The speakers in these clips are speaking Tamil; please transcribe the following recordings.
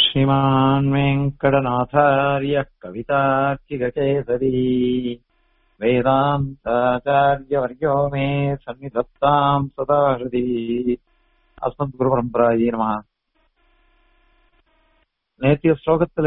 श्रीमान् वेङ्कटनाथार्यः कवितार्किककेसरी वेदान्ताचार्यवर्यो मे सन्निधत्ताम् सदा हृदि அஸ்மத்குருபரம்பராயி நம நேத்திய ஸ்லோகத்துல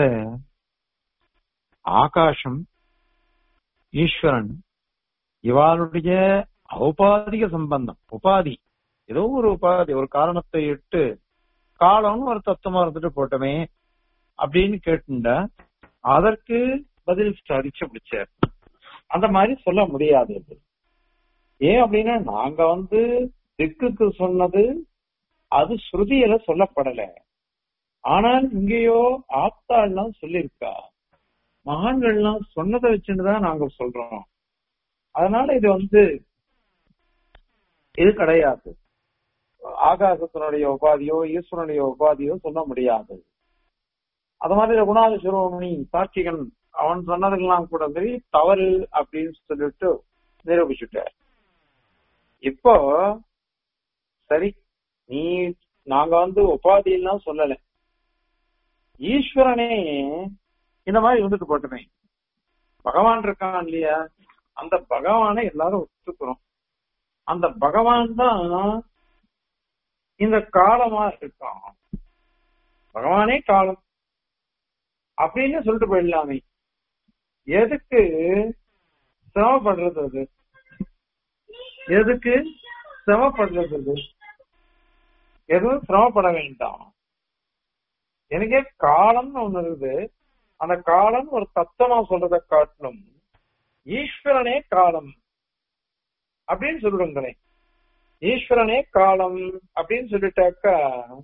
ஆகாசம் ஈஸ்வரன் இவாளுடைய ஔபாதிக சம்பந்தம் உபாதி ஏதோ ஒரு உபாதி ஒரு காரணத்தை இட்டு காலம்னு ஒரு தத்துவமா இருந்துட்டு போட்டோமே அப்படின்னு கேட்டுண்டா அதற்கு பதில் அடிச்சு பிடிச்சார் அந்த மாதிரி சொல்ல முடியாது ஏன் அப்படின்னா நாங்க வந்து திக்குக்கு சொன்னது அது ஸ்ருதியில சொல்லப்படல ஆனால் இங்கேயோ ஆப்தாள்லாம் சொல்லியிருக்கா மகான்கள்லாம் சொன்னதை வச்சுட்டுதான் நாங்க சொல்றோம் அதனால இது வந்து இது கிடையாது ஆகாசத்தினுடைய உபாதியோ ஈஸ்வரனுடைய உபாதியோ சொல்ல முடியாது அது மாதிரி குணாதி சிரோமணி சாட்சிகன் அவன் சொன்னதுக்கெல்லாம் கூட சரி தவறு அப்படின்னு சொல்லிட்டு நிரூபிச்சுட்டார் இப்போ சரி நீ நாங்க வந்து உபாதியெல்லாம் சொல்லல ஈஸ்வரனே இந்த மாதிரி இருந்துட்டு போட்டுமே பகவான் இருக்கான் இல்லையா அந்த பகவானை எல்லாரும் ஒத்துக்கிறோம் அந்த பகவான் தான் இந்த காலமா இருக்கான் பகவானே காலம் அப்படின்னு சொல்லிட்டு போயிடலாமே எதுக்கு சிரமப்படுறது அது எதுக்கு சிரமப்படுறது அது எதுவும் சிரமப்பட வேண்டாம் எனக்கே காலம்னு ஒண்ணு இருக்குது அந்த காலம் ஒரு தத்துவமா சொல்றதை காட்டணும் ஈஸ்வரனே காலம் அப்படின்னு சொல்லிடுங்களேன் ஈஸ்வரனே காலம் அப்படின்னு சொல்லிட்டாக்கா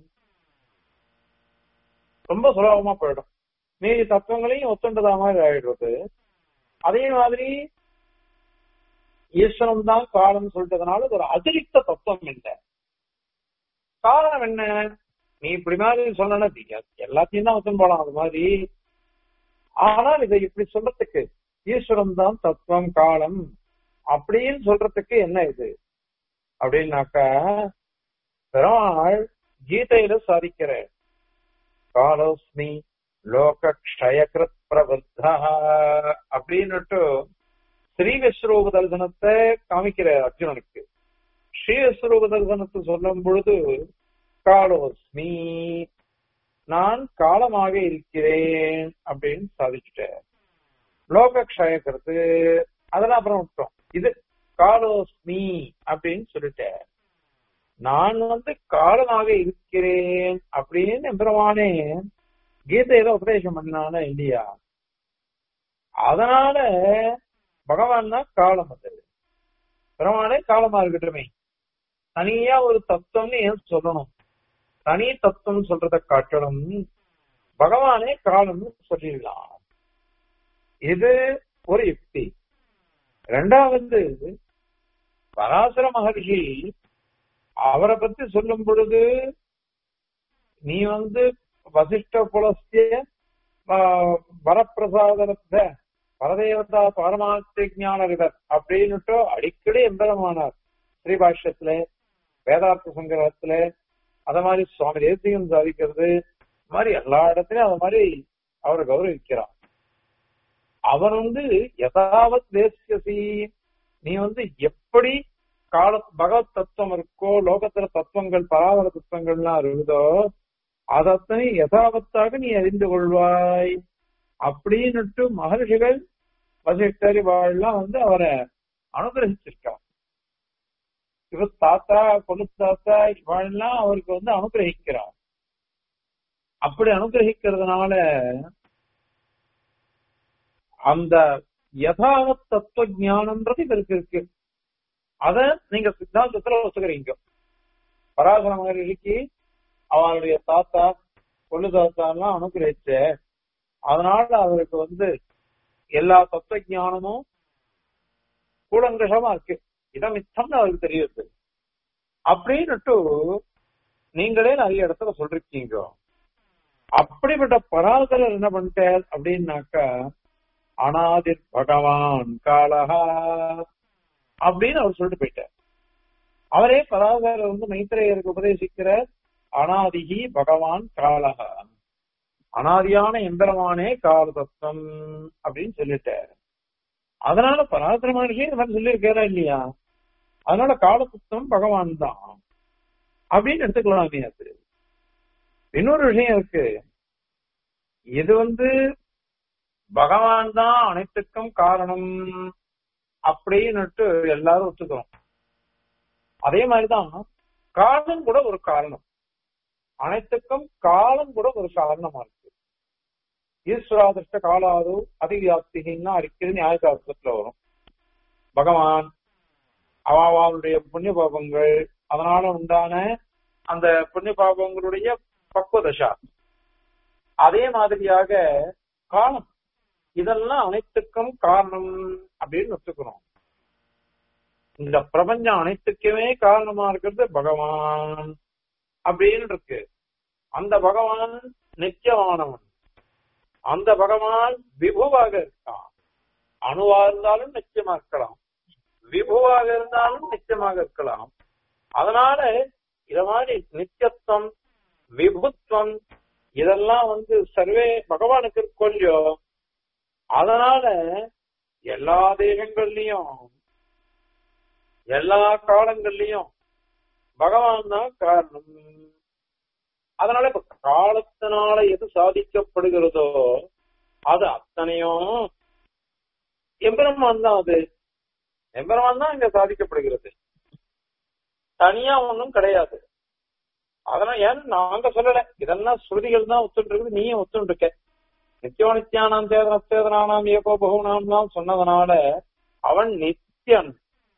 ரொம்ப சுலபமா போயிடும் மீதி தத்துவங்களையும் ஒத்துண்டதா மாதிரி ஆயிடுறது அதே மாதிரி ஈஸ்வரன் தான் காலம் சொல்லிட்டதுனால ஒரு அதிரிக்த தத்துவம் இல்லை காரணம் என்ன நீ இப்படி மாதிரி சொல்லணும் எல்லாத்தையும் தான் ஒத்துன்னு போலாம் அது மாதிரி ஆனால் இதை இப்படி சொல்றதுக்கு ஈஸ்வரன் தான் தத்துவம் காலம் அப்படின்னு சொல்றதுக்கு என்ன இது அப்படின்னாக்கா பெருமாள் கீதையில சாதிக்கிற காலோஸ்மி லோக க்ஷயகிருத் பிரபுத்தா அப்படின்னுட்டு ஸ்ரீ விஸ்வரூப தரிசனத்தை காமிக்கிற அர்ஜுனனுக்கு ஸ்ரீ விஸ்வரூப தரிசனத்தை சொல்லும் பொழுது காலோஸ்மி நான் காலமாக இருக்கிறேன் அப்படின்னு சாதிச்சுட்டேன் லோக க்ஷயக்கிறது அதெல்லாம் அப்புறம் விட்டோம் இது காலோஸ்மி அப்படின்னு சொல்லிட்டேன் நான் வந்து காலமாக இருக்கிறேன் அப்படின்னு எம்பெருமானே கீதையில உபதேசம் பண்ணான இல்லையா அதனால பகவான் தான் காலம் அது பெருமானே காலமா இருக்கட்டுமே தனியா ஒரு தத்துவம்னு ஏன் சொல்லணும் தனி தத்துவம் சொல்றத காட்டணும் பகவானே காலம்னு சொல்லிடலாம் இது ஒரு யுக்தி ரெண்டாவது பராசர மகர்ஷி அவரை பத்தி சொல்லும் பொழுது நீ வந்து வசிஷ்ட புலஸ்திய வரப்பிரசாதத்த பரதேவதா பரமார்த்த ஞானரிதர் அப்படின்னுட்டு அடிக்கடி எம்பெருமானார் ஸ்ரீபாஷ்யத்துல வேதார்த்த சங்கிரகத்துல அத மாதிரி சுவாமி தேசியம் சாதிக்கிறது மாதிரி எல்லா இடத்துலயும் அது மாதிரி அவரை கௌரவிக்கிறார் அவர் வந்து யதாவத் தேசியசி நீ வந்து எப்படி கால பகவத் தத்துவம் இருக்கோ லோகத்துல தத்துவங்கள் பராவர தத்துவங்கள்லாம் இருக்குதோ அதத்தனை யதாவத்தாக நீ அறிந்து கொள்வாய் அப்படின்னுட்டு மகர்ஷிகள் வசிஷ்டரி வாழலாம் வந்து அவரை அனுகிரகிச்சிருக்கார் இவர் தாத்தா கொலு தாத்தா இவாழெல்லாம் அவருக்கு வந்து அனுகிரகிக்கிறார் அப்படி அனுகிரகிக்கிறதுனால அந்த யதாவத் தத்துவ ஞானம்ன்றது இவருக்கு இருக்கு அத நீங்க சித்தாந்தத்துல ஒத்துக்கிறீங்க பராசர மகரிஷிக்கு அவருடைய தாத்தா கொள்ளு தாத்தா எல்லாம் அனுகிரகிச்ச அதனால அவருக்கு வந்து எல்லா தத்துவ ஞானமும் கூடங்கிரகமா இருக்கு இதமித்தம்னு அவருக்கு தெரியுது அப்படின்னுட்டு நீங்களே நிறைய இடத்துல சொல்றீங்க அப்படிப்பட்ட பராசரர் என்ன பண்ணிட்டார் அப்படின்னாக்கா அனாதிர் பகவான் காலஹா அப்படின்னு அவர் சொல்லிட்டு போயிட்டார் அவரே பராசரர் வந்து மைத்திரேயருக்கு உபதேசிக்கிற அனாதிகி பகவான் காலக அனாதியான எந்திரமானே கால தத்துவம் அப்படின்னு சொல்லிட்டார் அதனால பராசர மகர்ஷி இந்த மாதிரி சொல்லியிருக்காரா இல்லையா அதனால கால தத்துவம் பகவான் தான் அப்படின்னு எடுத்துக்கலாமே அது இன்னொரு விஷயம் இருக்கு இது வந்து பகவான் தான் அனைத்துக்கும் காரணம் அப்படின்னுட்டு எல்லாரும் ஒத்துக்கிறோம் அதே மாதிரிதான் காலம் கூட ஒரு காரணம் அனைத்துக்கும் காலம் கூட ஒரு காரணமா இருக்கு ஈஸ்வராதிருஷ்ட காலாது அதிவியாப்திகின்னா அடிக்கடி நியாயசாஸ்திரத்துல வரும் பகவான் அவளுடைய புண்ணிய பாபங்கள் அதனால உண்டான அந்த புண்ணிய பாபங்களுடைய பக்குவதசா அதே மாதிரியாக காலம் இதெல்லாம் அனைத்துக்கும் காரணம் அப்படின்னு ஒத்துக்கிறோம் இந்த பிரபஞ்சம் அனைத்துக்குமே காரணமா இருக்கிறது பகவான் அப்படின்னு இருக்கு அந்த பகவான் நித்தியமானவன் அந்த பகவான் விபுவாக இருக்கான் அணுவா இருந்தாலும் நிச்சயமா இருக்கலாம் விபுவாக இருந்தாலும் நிச்சயமாக இருக்கலாம் அதனால இத மாதிரி நித்தியத்துவம் விபுத்துவம் இதெல்லாம் வந்து சர்வே பகவானுக்கு இருக்கொல்லையோ அதனால எல்லா தேகங்கள்லயும் எல்லா காலங்கள்லயும் பகவான் தான் காரணம் அதனால இப்ப காலத்தினால எது சாதிக்கப்படுகிறதோ அது அத்தனையும் எம்பெருமான் தான் அது எம்பெருமான் தான் இங்க சாதிக்கப்படுகிறது தனியா ஒண்ணும் கிடையாது அதெல்லாம் ஏன் நாங்க சொல்லல இதெல்லாம் ஸ்ருதிகள் தான் ஒத்துட்டு இருக்குது நீயும் ஒத்துட்டு இருக்க நித்தியோ நித்யானாம் சேதன சேதனானாம் ஏகோ பகுனாம் சொன்னதுனால அவன் நித்தியன்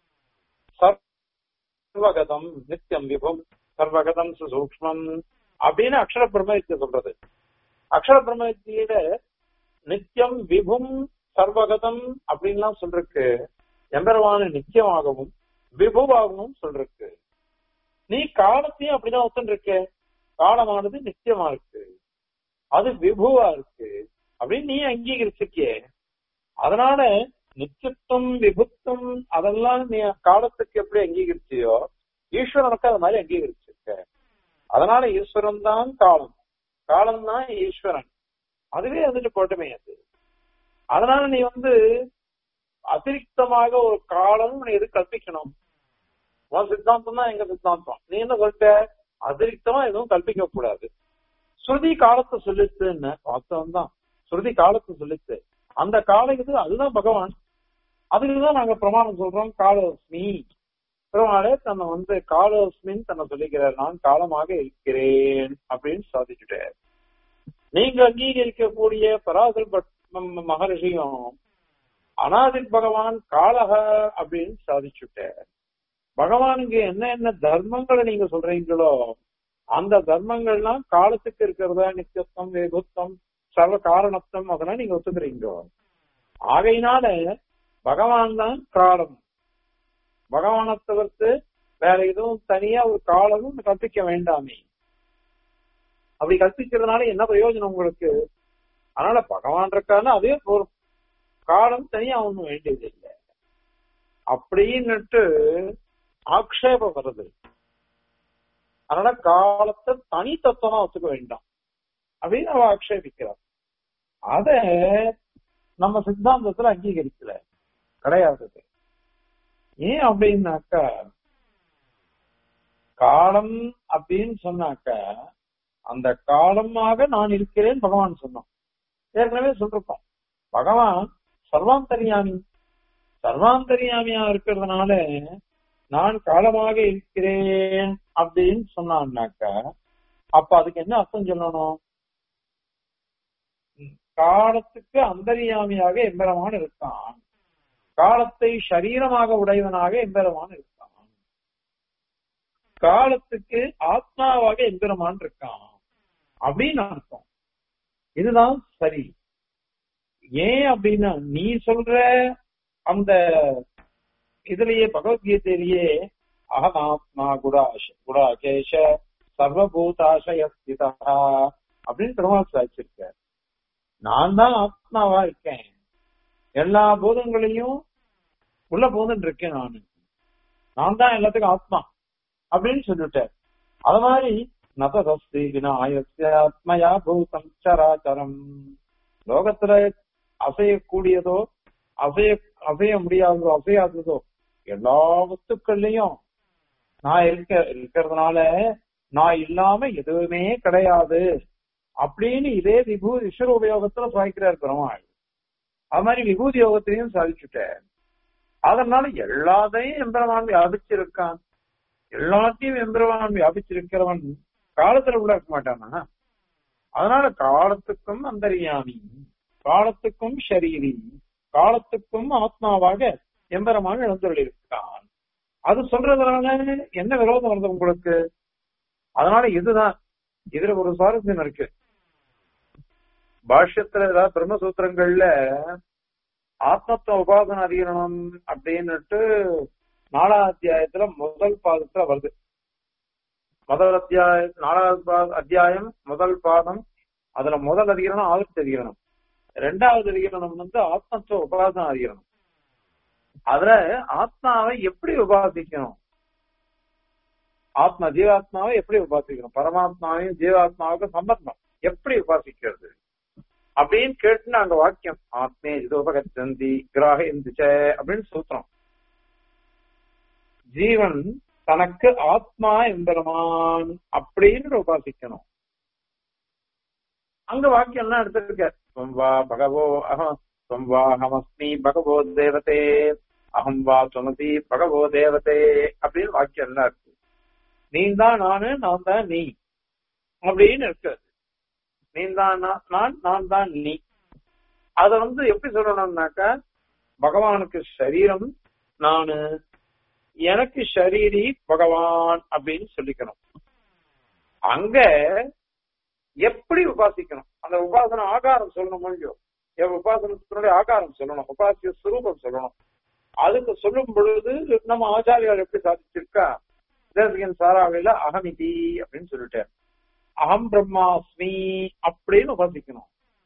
சர்வகதம் நித்தியம் விபம் சர்வகதம் சூக்மம் அப்படின்னு அக்ஷர பிரம்மத்தை சொல்றது அக்ஷர பிரம்மத்தியில நித்தியம் விபும் சர்வகதம் அப்படின்லாம் சொல்றக்கு எம்பெருமான நித்தியமாகவும் விபுவாகவும் சொல்றக்கு நீ காலத்தையும் அப்படிதான் ஒத்துன்னு இருக்க காலமானது நித்தியமா இருக்கு அது விபுவா இருக்கு அப்படின்னு நீ அங்கீகரிச்சிருக்கியே அதனால நித்தியத்துவம் விபுத்தம் அதெல்லாம் நீ காலத்துக்கு எப்படி அங்கீகரிச்சியோ ஈஸ்வரனுக்கு அது மாதிரி அங்கீகரிச்சிருக்க அதனால ஈஸ்வரன் தான் காலம் காலம் தான் ஈஸ்வரன் அதுவே வந்துட்டு போட்டுமே அது அதனால நீ வந்து அதிரிக்தமாக ஒரு காலம் நீ எது கற்பிக்கணும் உன் சித்தாந்தம் தான் எங்க சித்தாந்தம் நீ என்ன சொல்லிட்ட அதிரிக்தமா எதுவும் கற்பிக்க கூடாது ஸ்ருதி காலத்தை சொல்லிச்சுன்னு வாஸ்தவம் தான் ஸ்ருதி காலத்தை சொல்லிச்சு அந்த கால இது அதுதான் பகவான் அதுக்குதான் நாங்க பிரமாணம் சொல்றோம் காலோஸ்மி பெருமாளே தன்னை வந்து காலோஸ்மின்னு தன்னை சொல்லிக்கிறார் நான் காலமாக இருக்கிறேன் அப்படின்னு சாதிச்சுட்டார் நீங்க அங்கீகரிக்கக்கூடிய பராசர் மகரிஷியும் அனாதிக் பகவான் காலக அப்படின்னு சாதிச்சுட்டார் பகவானுக்கு என்ன என்ன தர்மங்களை நீங்க சொல்றீங்களோ அந்த தர்மங்கள்லாம் காலத்துக்கு இருக்கிறதா நித்தியத்துவம் வேகுத்தம் சர்வ காரணத்துவம் அதெல்லாம் நீங்க ஒத்துக்கிறீங்க ஆகையினால பகவான் தான் காலம் பகவானை தவிர்த்து வேற எதுவும் தனியா ஒரு காலமும் கற்பிக்க வேண்டாமே அப்படி கற்பிக்கிறதுனால என்ன பிரயோஜனம் உங்களுக்கு அதனால பகவான் இருக்கான்னு அதே ஒரு காலம் தனியா ஒண்ணும் வேண்டியது இல்லை அப்படின்னுட்டு ஆக்ஷேபம் வருது அதனால காலத்தை தனி தத்துவமா ஒத்துக்க வேண்டாம் அப்படின்னு அவ ஆக்ஷேபிக்கிறார் அத நம்ம சித்தாந்தத்துல அங்கீகரிக்கல கிடையாது ஏன் அப்படின்னாக்கா காலம் அப்படின்னு சொன்னாக்க அந்த காலமாக நான் இருக்கிறேன் பகவான் சொன்னான் ஏற்கனவே சொல்லிருப்போம் பகவான் சர்வாந்தரியாமி சர்வாந்தரியாமியா இருக்கிறதுனால நான் காலமாக இருக்கிறேன் அப்படின்னு சொன்னான்னாக்கா அப்ப அதுக்கு என்ன அர்த்தம் சொல்லணும் காலத்துக்கு அந்தரியாமியாக எம்பெருமான் இருக்கான் காலத்தை சரீரமாக உடையவனாக எம்பெருமான் இருக்கான் காலத்துக்கு ஆத்மாவாக எம்பெருமான் இருக்கான் அப்படின்னு அர்த்தம் இதுதான் சரி ஏன் அப்படின்னா நீ சொல்ற அந்த இதுலயே பகவத்கீதையிலேயே அகமாத்மா குடாஷ குடாகேஷ சர்வபூதாசய ஸ்திதா அப்படின்னு பெருமாள் சாதிச்சிருக்க நான் தான் ஆத்மாவா இருக்கேன் எல்லா பூதங்களையும் உள்ள பூதன் இருக்கேன் நானு நான் தான் எல்லாத்துக்கும் ஆத்மா அப்படின்னு சொல்லிட்டார் அது மாதிரி நததஸ்தி விநாயத்மயா பூதம் சராச்சரம் லோகத்துல அசையக்கூடியதோ அசைய அசைய முடியாததோ அசையாததோ எல்லா வஸ்துக்கள்லயும் நான் இருக்க இருக்கிறதுனால நான் இல்லாம எதுவுமே கிடையாது அப்படின்னு இதே விபூதி ஈஸ்வர உபயோகத்துல சாய்க்கிறார் பெருமாள் அது மாதிரி விபூதி யோகத்தையும் சாதிச்சுட்டேன் அதனால எல்லாத்தையும் எம்பெருமான் வியாபிச்சிருக்கான் எல்லாத்தையும் எம்பெருமான் வியாபிச்சிருக்கிறவன் காலத்துல உள்ள இருக்க மாட்டானா அதனால காலத்துக்கும் அந்தரியாமி காலத்துக்கும் ஷரீரி காலத்துக்கும் ஆத்மாவாக எம்பெருமான் எழுந்துள்ளிருக்கான் அது சொல்றதுனால என்ன விரோதம் வருது உங்களுக்கு அதனால இதுதான் இதுல ஒரு சுவாரஸ்யம் இருக்கு பாஷ்யத்துல ஏதாவது பிரம்மசூத்திரங்கள்ல ஆத்மத்துவ உபாசன அதிகரணம் அப்படின்னுட்டு நாலாம் அத்தியாயத்துல முதல் பாதத்துல வருது முதல் அத்தியாய நாலாவது பா- அத்தியாயம் முதல் பாதம் அதுல முதல் அதிகரணம் ஆதித்த அதிகரணம் ரெண்டாவது அதிகரணம் வந்து ஆத்மத்துவ உபாசன அதிகரணம் அதுல ஆத்மாவை எப்படி உபாசிக்கணும் ஆத்மா ஜீவாத்மாவை எப்படி உபாசிக்கணும் பரமாத்மாவையும் ஜீவாத்மாவுக்கும் சம்பந்தம் எப்படி உபாசிக்கிறது அப்படின்னு கேட்டு அங்க வாக்கியம் ஆத்மே இதோபகச்சந்தி கிராக இந்துச்ச அப்படின்னு சூத்திரம் ஜீவன் தனக்கு ஆத்மா எம்பெருமான் அப்படின்னு உபாசிக்கணும் அங்க வாக்கியம் எல்லாம் எடுத்திருக்க துவம் வா பகவோ அகம் துவம் வா அகமஸ்மி பகவோ தேவதே அகம் வா சுமதி பகவோ தேவதே அப்படின்னு வாக்கியம் எல்லாம் இருக்கு நீ தான் நானு நான் தான் நீ அப்படின்னு இருக்கு நீ தான் நான், நான் நான் தான் நீ அத வந்து எப்படி சொல்லணும்னாக்கா பகவானுக்கு சரீரம் நானு எனக்கு ஷரீரி பகவான் அப்படின்னு சொல்லிக்கணும் அங்க எப்படி உபாசிக்கணும் அந்த உபாசன ஆகாரம் சொல்லணும் இல்லையோ என் உபாசனத்தினுடைய ஆகாரம் சொல்லணும் உபாசிய சுரூபம் சொல்லணும் அதுக்கு சொல்லும் பொழுது நம்ம ஆச்சாரியார் எப்படி சாதிச்சிருக்கா தேசிகன் சாராவில அகமிதி அப்படின்னு சொல்லிட்டார் அகம் பிரம்மாஸ்மி அப்படின்னு உபாசிக்கணும்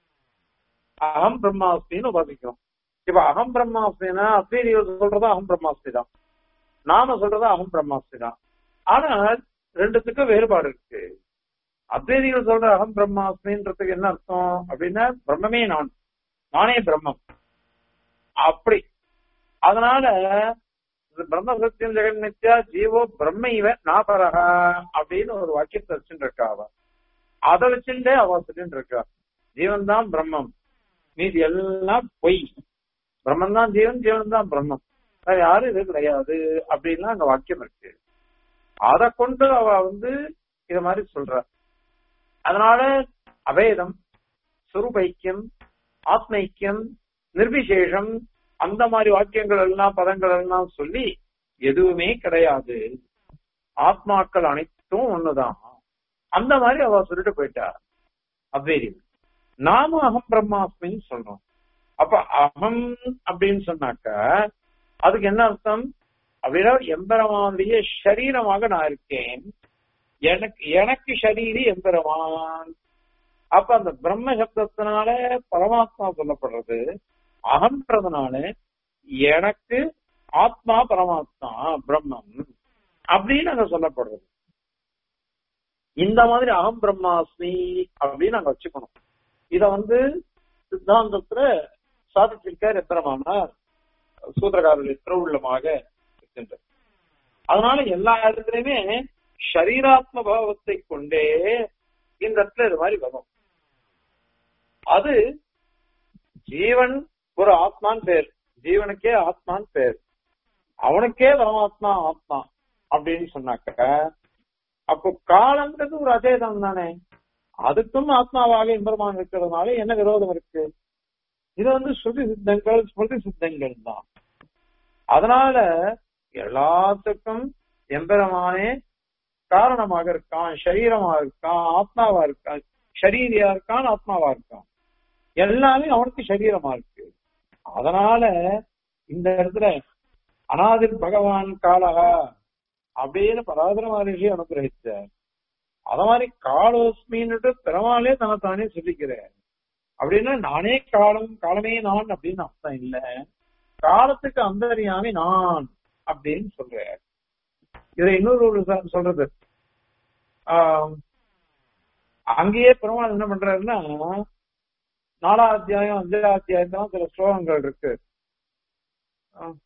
அகம் பிரம்மாஸ்மின்னு உபாசிக்கணும் இப்ப அகம் பிரம்மாஸ்மினா அத்வீதிகள் சொல்றது அகம் பிரம்மாஸ்மி தான் நாம சொல்றது அகம் பிரம்மாஸ்மி தான் ஆனால் ரெண்டுத்துக்கும் வேறுபாடு இருக்கு அத்வைதிகள் சொல்ற அகம் பிரம்மாஸ்மின்றதுக்கு என்ன அர்த்தம் அப்படின்னா பிரம்மமே நான் நானே பிரம்மம் அப்படி அதனால இது பிரம்ம சத்தியம் ஜெகன் நித்யா ஜீவோ பிரம்ம இவ நாபரகா அப்படின்னு ஒரு வாக்கியத்தை வச்சுட்டு இருக்கா அவ அதை வச்சுட்டே அவ சொல்லிட்டு இருக்கா ஜீவன் தான் பிரம்மம் மீதி எல்லாம் பொய் பிரம்மன் தான் ஜீவன் ஜீவன் தான் பிரம்மம் வேற யாரும் இது கிடையாது அப்படின்லாம் அங்க வாக்கியம் இருக்கு அதை கொண்டு அவ வந்து இத மாதிரி சொல்ற அதனால அவேதம் சுரூபைக்கியம் ஆத்மைக்கியம் நிர்விசேஷம் அந்த மாதிரி வாக்கியங்கள் எல்லாம் பதங்கள் எல்லாம் சொல்லி எதுவுமே கிடையாது ஆத்மாக்கள் அனைத்தும் ஒண்ணுதான் அந்த மாதிரி அவ சொல்லிட்டு போயிட்டா அத்வைதி நாம அகம் பிரம்மாஸ்மின்னு சொல்றோம் அப்ப அகம் அப்படின்னு சொன்னாக்க அதுக்கு என்ன அர்த்தம் அப்படின்னா எம்பெருமானுடைய சரீரமாக நான் இருக்கேன் எனக்கு எனக்கு ஷரீரி எம்பெருமான் அப்ப அந்த பிரம்ம சப்தத்தினால பரமாத்மா சொல்லப்படுறது அகன்றதுனால எனக்கு ஆத்மா பரமாத்மா பிரம்மம் அப்படின்னு அங்க சொல்லப்படுறது இந்த மாதிரி அகம் பிரம்மாஸ்மி அப்படின்னு அங்க வச்சுக்கணும் இத வந்து சித்தாந்தத்துல சாதிச்சிருக்கார் எத்திரமானார் சூத்திரகாரர்கள் திருவுள்ளமாக இருக்கின்றது அதனால எல்லா இடத்துலயுமே ஷரீராத்ம பாவத்தை கொண்டே இந்த இடத்துல இது மாதிரி வரும் அது ஜீவன் ஒரு ஆத்மான் பேர் ஜீவனுக்கே ஆத்மான் பேர் அவனுக்கே பரமாத்மா ஆத்மா அப்படின்னு சொன்னாக்க அப்போ காலங்கிறது ஒரு அதேதம் தானே அதுக்கும் ஆத்மாவாக எம்பெருமான் இருக்கிறதுனால என்ன விரோதம் இருக்கு இது வந்து ஸ்ருதி சித்தங்கள் ஸ்மிருதி சித்தங்கள் தான் அதனால எல்லாத்துக்கும் எம்பெருமானே காரணமாக இருக்கான் சரீரமா இருக்கான் ஆத்மாவா இருக்கான் ஷரீரியா இருக்கான் ஆத்மாவா இருக்கான் எல்லாமே அவனுக்கு சரீரமா இருக்கு அதனால இந்த இடத்துல அனாதிர் பகவான் காலகா அப்படின்னு பராதர மகரிஷி அனுகிரகிச்சார் அத மாதிரி காலோஸ்மின்னுட்டு பெருமாளே தனத்தானே சொல்லிக்கிறேன் அப்படின்னா நானே காலம் காலமே நான் அப்படின்னு அர்த்தம் இல்ல காலத்துக்கு அந்தரியாமி நான் அப்படின்னு சொல்றேன் இதை இன்னொரு ஒரு ச- சொல்றது ஆஹ் அங்கேயே பெருமாள் என்ன பண்றாருன்னா நாலாம் அத்தியாயம் அஞ்சாம் அத்தியாயத்தான் சில ஸ்லோகங்கள் இருக்கு அஹ்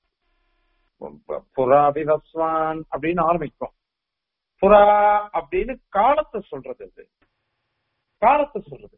புறாபிதஸ்வான் அப்படின்னு ஆரம்பிக்கும் புறா அப்படின்னு காலத்தை சொல்றது இது காலத்தை சொல்றது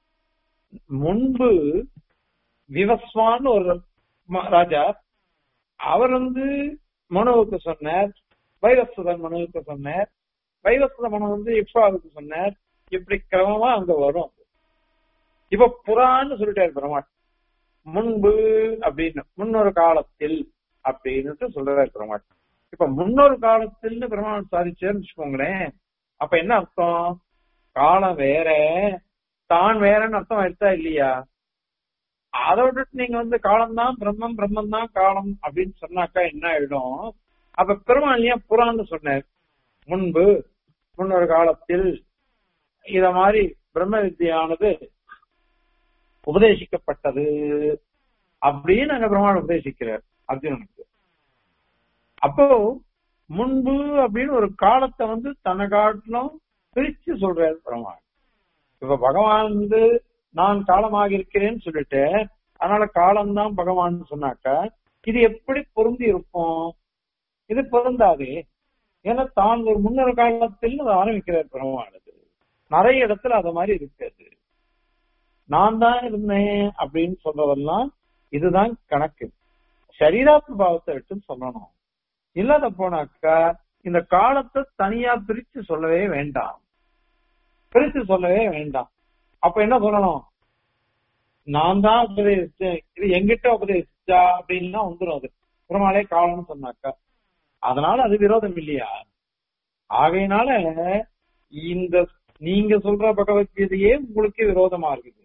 முன்பு விவஸ்வான் ஒரு ம- ராஜா அவர் வந்து மனுவுக்கு சொன்னார் வைரஸ்வதன் மனுவுக்கு சொன்னார் வைரஸ்வத மனு வந்து இப்சாவுக்கு சொன்னார் இப்படி கிரமமா அங்க வரும் இப்ப புறான்னு சொல்லிட்டாரு பெருமாள் முன்பு அப்படின்னு முன்னொரு காலத்தில் அப்படின்னு சொல்றாரு பெருமாள் இப்ப முன்னொரு காலத்தில்னு பெருமாள் சாதிச்சேன்னு வச்சுக்கோங்களேன் அப்ப என்ன அர்த்தம் காலம் வேற தான் வேறன்னு அர்த்தம் ஆயிடுச்சா இல்லையா அதை விட்டுட்டு நீங்க வந்து காலம்தான் பிரம்மம் பிரம்மம் தான் காலம் அப்படின்னு சொன்னாக்கா என்ன ஆயிடும் அப்ப பெருமாள் ஏன் புறான்னு சொன்னார் முன்பு முன்னொரு காலத்தில் இத மாதிரி பிரம்ம வித்தியானது உபதேசிக்கப்பட்டது அப்படின்னு அங்க பெருமாள் உபதேசிக்கிறார் அர்ஜுனனுக்கு அப்போ முன்பு அப்படின்னு ஒரு காலத்தை வந்து தன்னை காட்டிலும் பிரிச்சு சொல்றாரு பெருமாள் இப்ப பகவான் வந்து நான் காலமாக இருக்கிறேன்னு சொல்லிட்டு அதனால காலம்தான் பகவான் சொன்னாக்கா இது எப்படி பொருந்தி இருக்கும் இது பொருந்தாது ஏன்னா தான் ஒரு முன்னொரு காலத்தில் அதை ஆரம்பிக்கிறார் பெருமாள் அது நிறைய இடத்துல அது மாதிரி இருக்காது நான் தான் இருந்தேன் அப்படின்னு சொல்றதெல்லாம் இதுதான் கணக்கு சரீராத்ம பாவத்தை விட்டு சொல்லணும் இல்லாத போனாக்கா இந்த காலத்தை தனியா பிரிச்சு சொல்லவே வேண்டாம் பிரிச்சு சொல்லவே வேண்டாம் அப்ப என்ன சொல்லணும் நான் தான் உபதேசிச்சேன் இது எங்கிட்ட உபதேசிச்சா அப்படின்னா வந்துடும் அது பெருமாளே காலம்னு சொன்னாக்கா அதனால அது விரோதம் இல்லையா ஆகையினால இந்த நீங்க சொல்ற பகவத்கீதையே உங்களுக்கு விரோதமா இருக்குது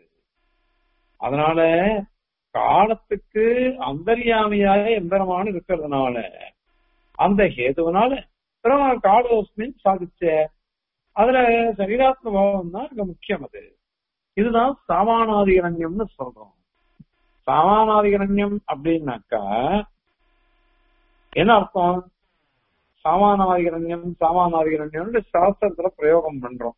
அதனால காலத்துக்கு அந்தரியாமையாக எம்பெருமான் இருக்கிறதுனால அந்த ஹேதுவனால பெருமாள் காலோஸ்மின் சாதிச்ச அதுல சரீராத்ம பாவம் தான் இங்க முக்கியம் அது இதுதான் சாமானாதிகரண்யம்னு சொல்றோம் சாமானாதிகரண்யம் அப்படின்னாக்கா என்ன அர்த்தம் சாமானாதிகரண்யம் சாமானாதிகரண்யம்னு சாஸ்திரத்துல பிரயோகம் பண்றோம்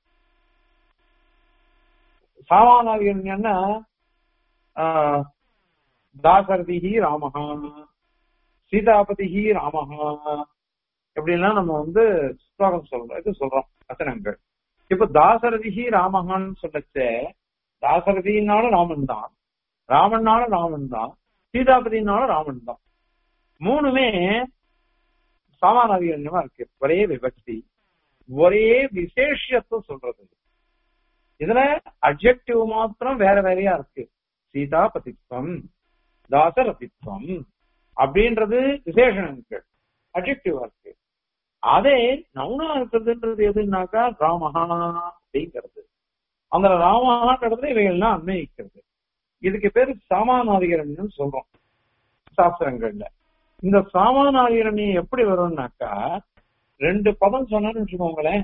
சாமானாதிகரண்யம்னா ஆஹ், தாசரதிஹி ராமஹா சீதாபதிஹி ராமஹா இப்படிலாம் நம்ம வந்து ஸ்லோகம் சொல்றோம் இது சொல்றோம் வசனங்கள் இப்ப தாசரதிஹி ராமஹான்னு சொல்லச்சே தாசரதினாலும் ராமன் தான் ராமன்னாலும் ராமன் தான் சீதாபதினாலும் ராமன் தான் மூணுமே சாமானாதிகரண்யமா இருக்கு ஒரே விபக்தி ஒரே விசேஷத்தை சொல்றது இதுல அப்ஜெக்டிவ் மாத்திரம் வேற வேறையா இருக்கு சீதாபதித்வம் தாசரதித்வம் அப்படின்றது விசேஷணங்கள் அப்ஜெக்டிவா இருக்கு அதே நவுனா இருக்கிறதுன்றது எதுனாக்கா ராமஹா அப்படிங்கிறது அந்த ராமஹான்றது இவைகள்லாம் அன்வயிக்கிறது இதுக்கு பேரு சாமானாதிகரண்யம் சொல்றோம் சாஸ்திரங்கள்ல இந்த சாமானாதிகரண்யம் எப்படி வரும்னாக்கா ரெண்டு பதம் சொன்னு வச்சுக்கோங்களேன்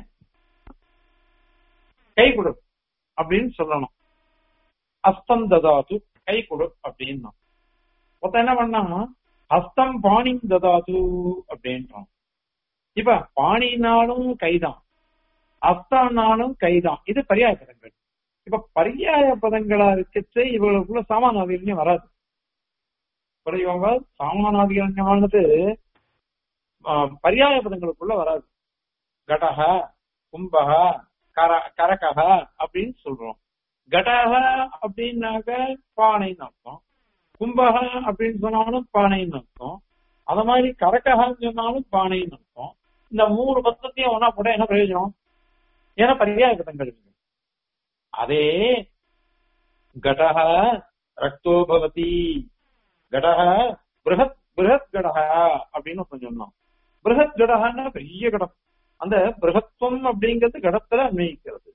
கை கொடு அப்படின்னு சொல்லணும் அஸ்தம் ததாது கை கொடு அப்படின்னா மொத்தம் என்ன பண்ணா ஹஸ்தம் பாணி ததாது அப்படின்றான் இப்ப பாணினாலும் கைதான் அஸ்தானாலும் கைதான் இது பரியாய பதங்கள் இப்ப பரியாய பதங்களா இருக்கச்சு இவங்களுக்குள்ள சாமானாதிகரண்யம் வராது புரியுங்க சாமானாதிகரண்யமானது ஆஹ், பரியாய பதங்களுக்குள்ள வராது கடக கும்பக கர கரகக அப்படின்னு சொல்றோம் கடக அப்படின்னாக்க பானைன்னு அர்த்தம் கும்பக அப்படின்னு சொன்னாலும் பானைன்னு அர்த்தம் அத மாதிரி கரகன்னு சொன்னாலும் பானைன்னு அர்த்தம் இந்த மூணு பத்தத்தையும் ஒன்னா போட என்ன பிரயோஜனம் ஏன்னா பரியாய பதங்கள் இருக்கு அதே கடக ரக்தோ பவதி கடக பிருஹத் பிருஹத் கடக அப்படின்னு ஒருத்தன் சொன்னான் பிருஹத் கடகன்னா பெரிய கடம் அந்த பிருகத்துவம் அப்படிங்கிறது கடத்துல அன்வயிக்கிறது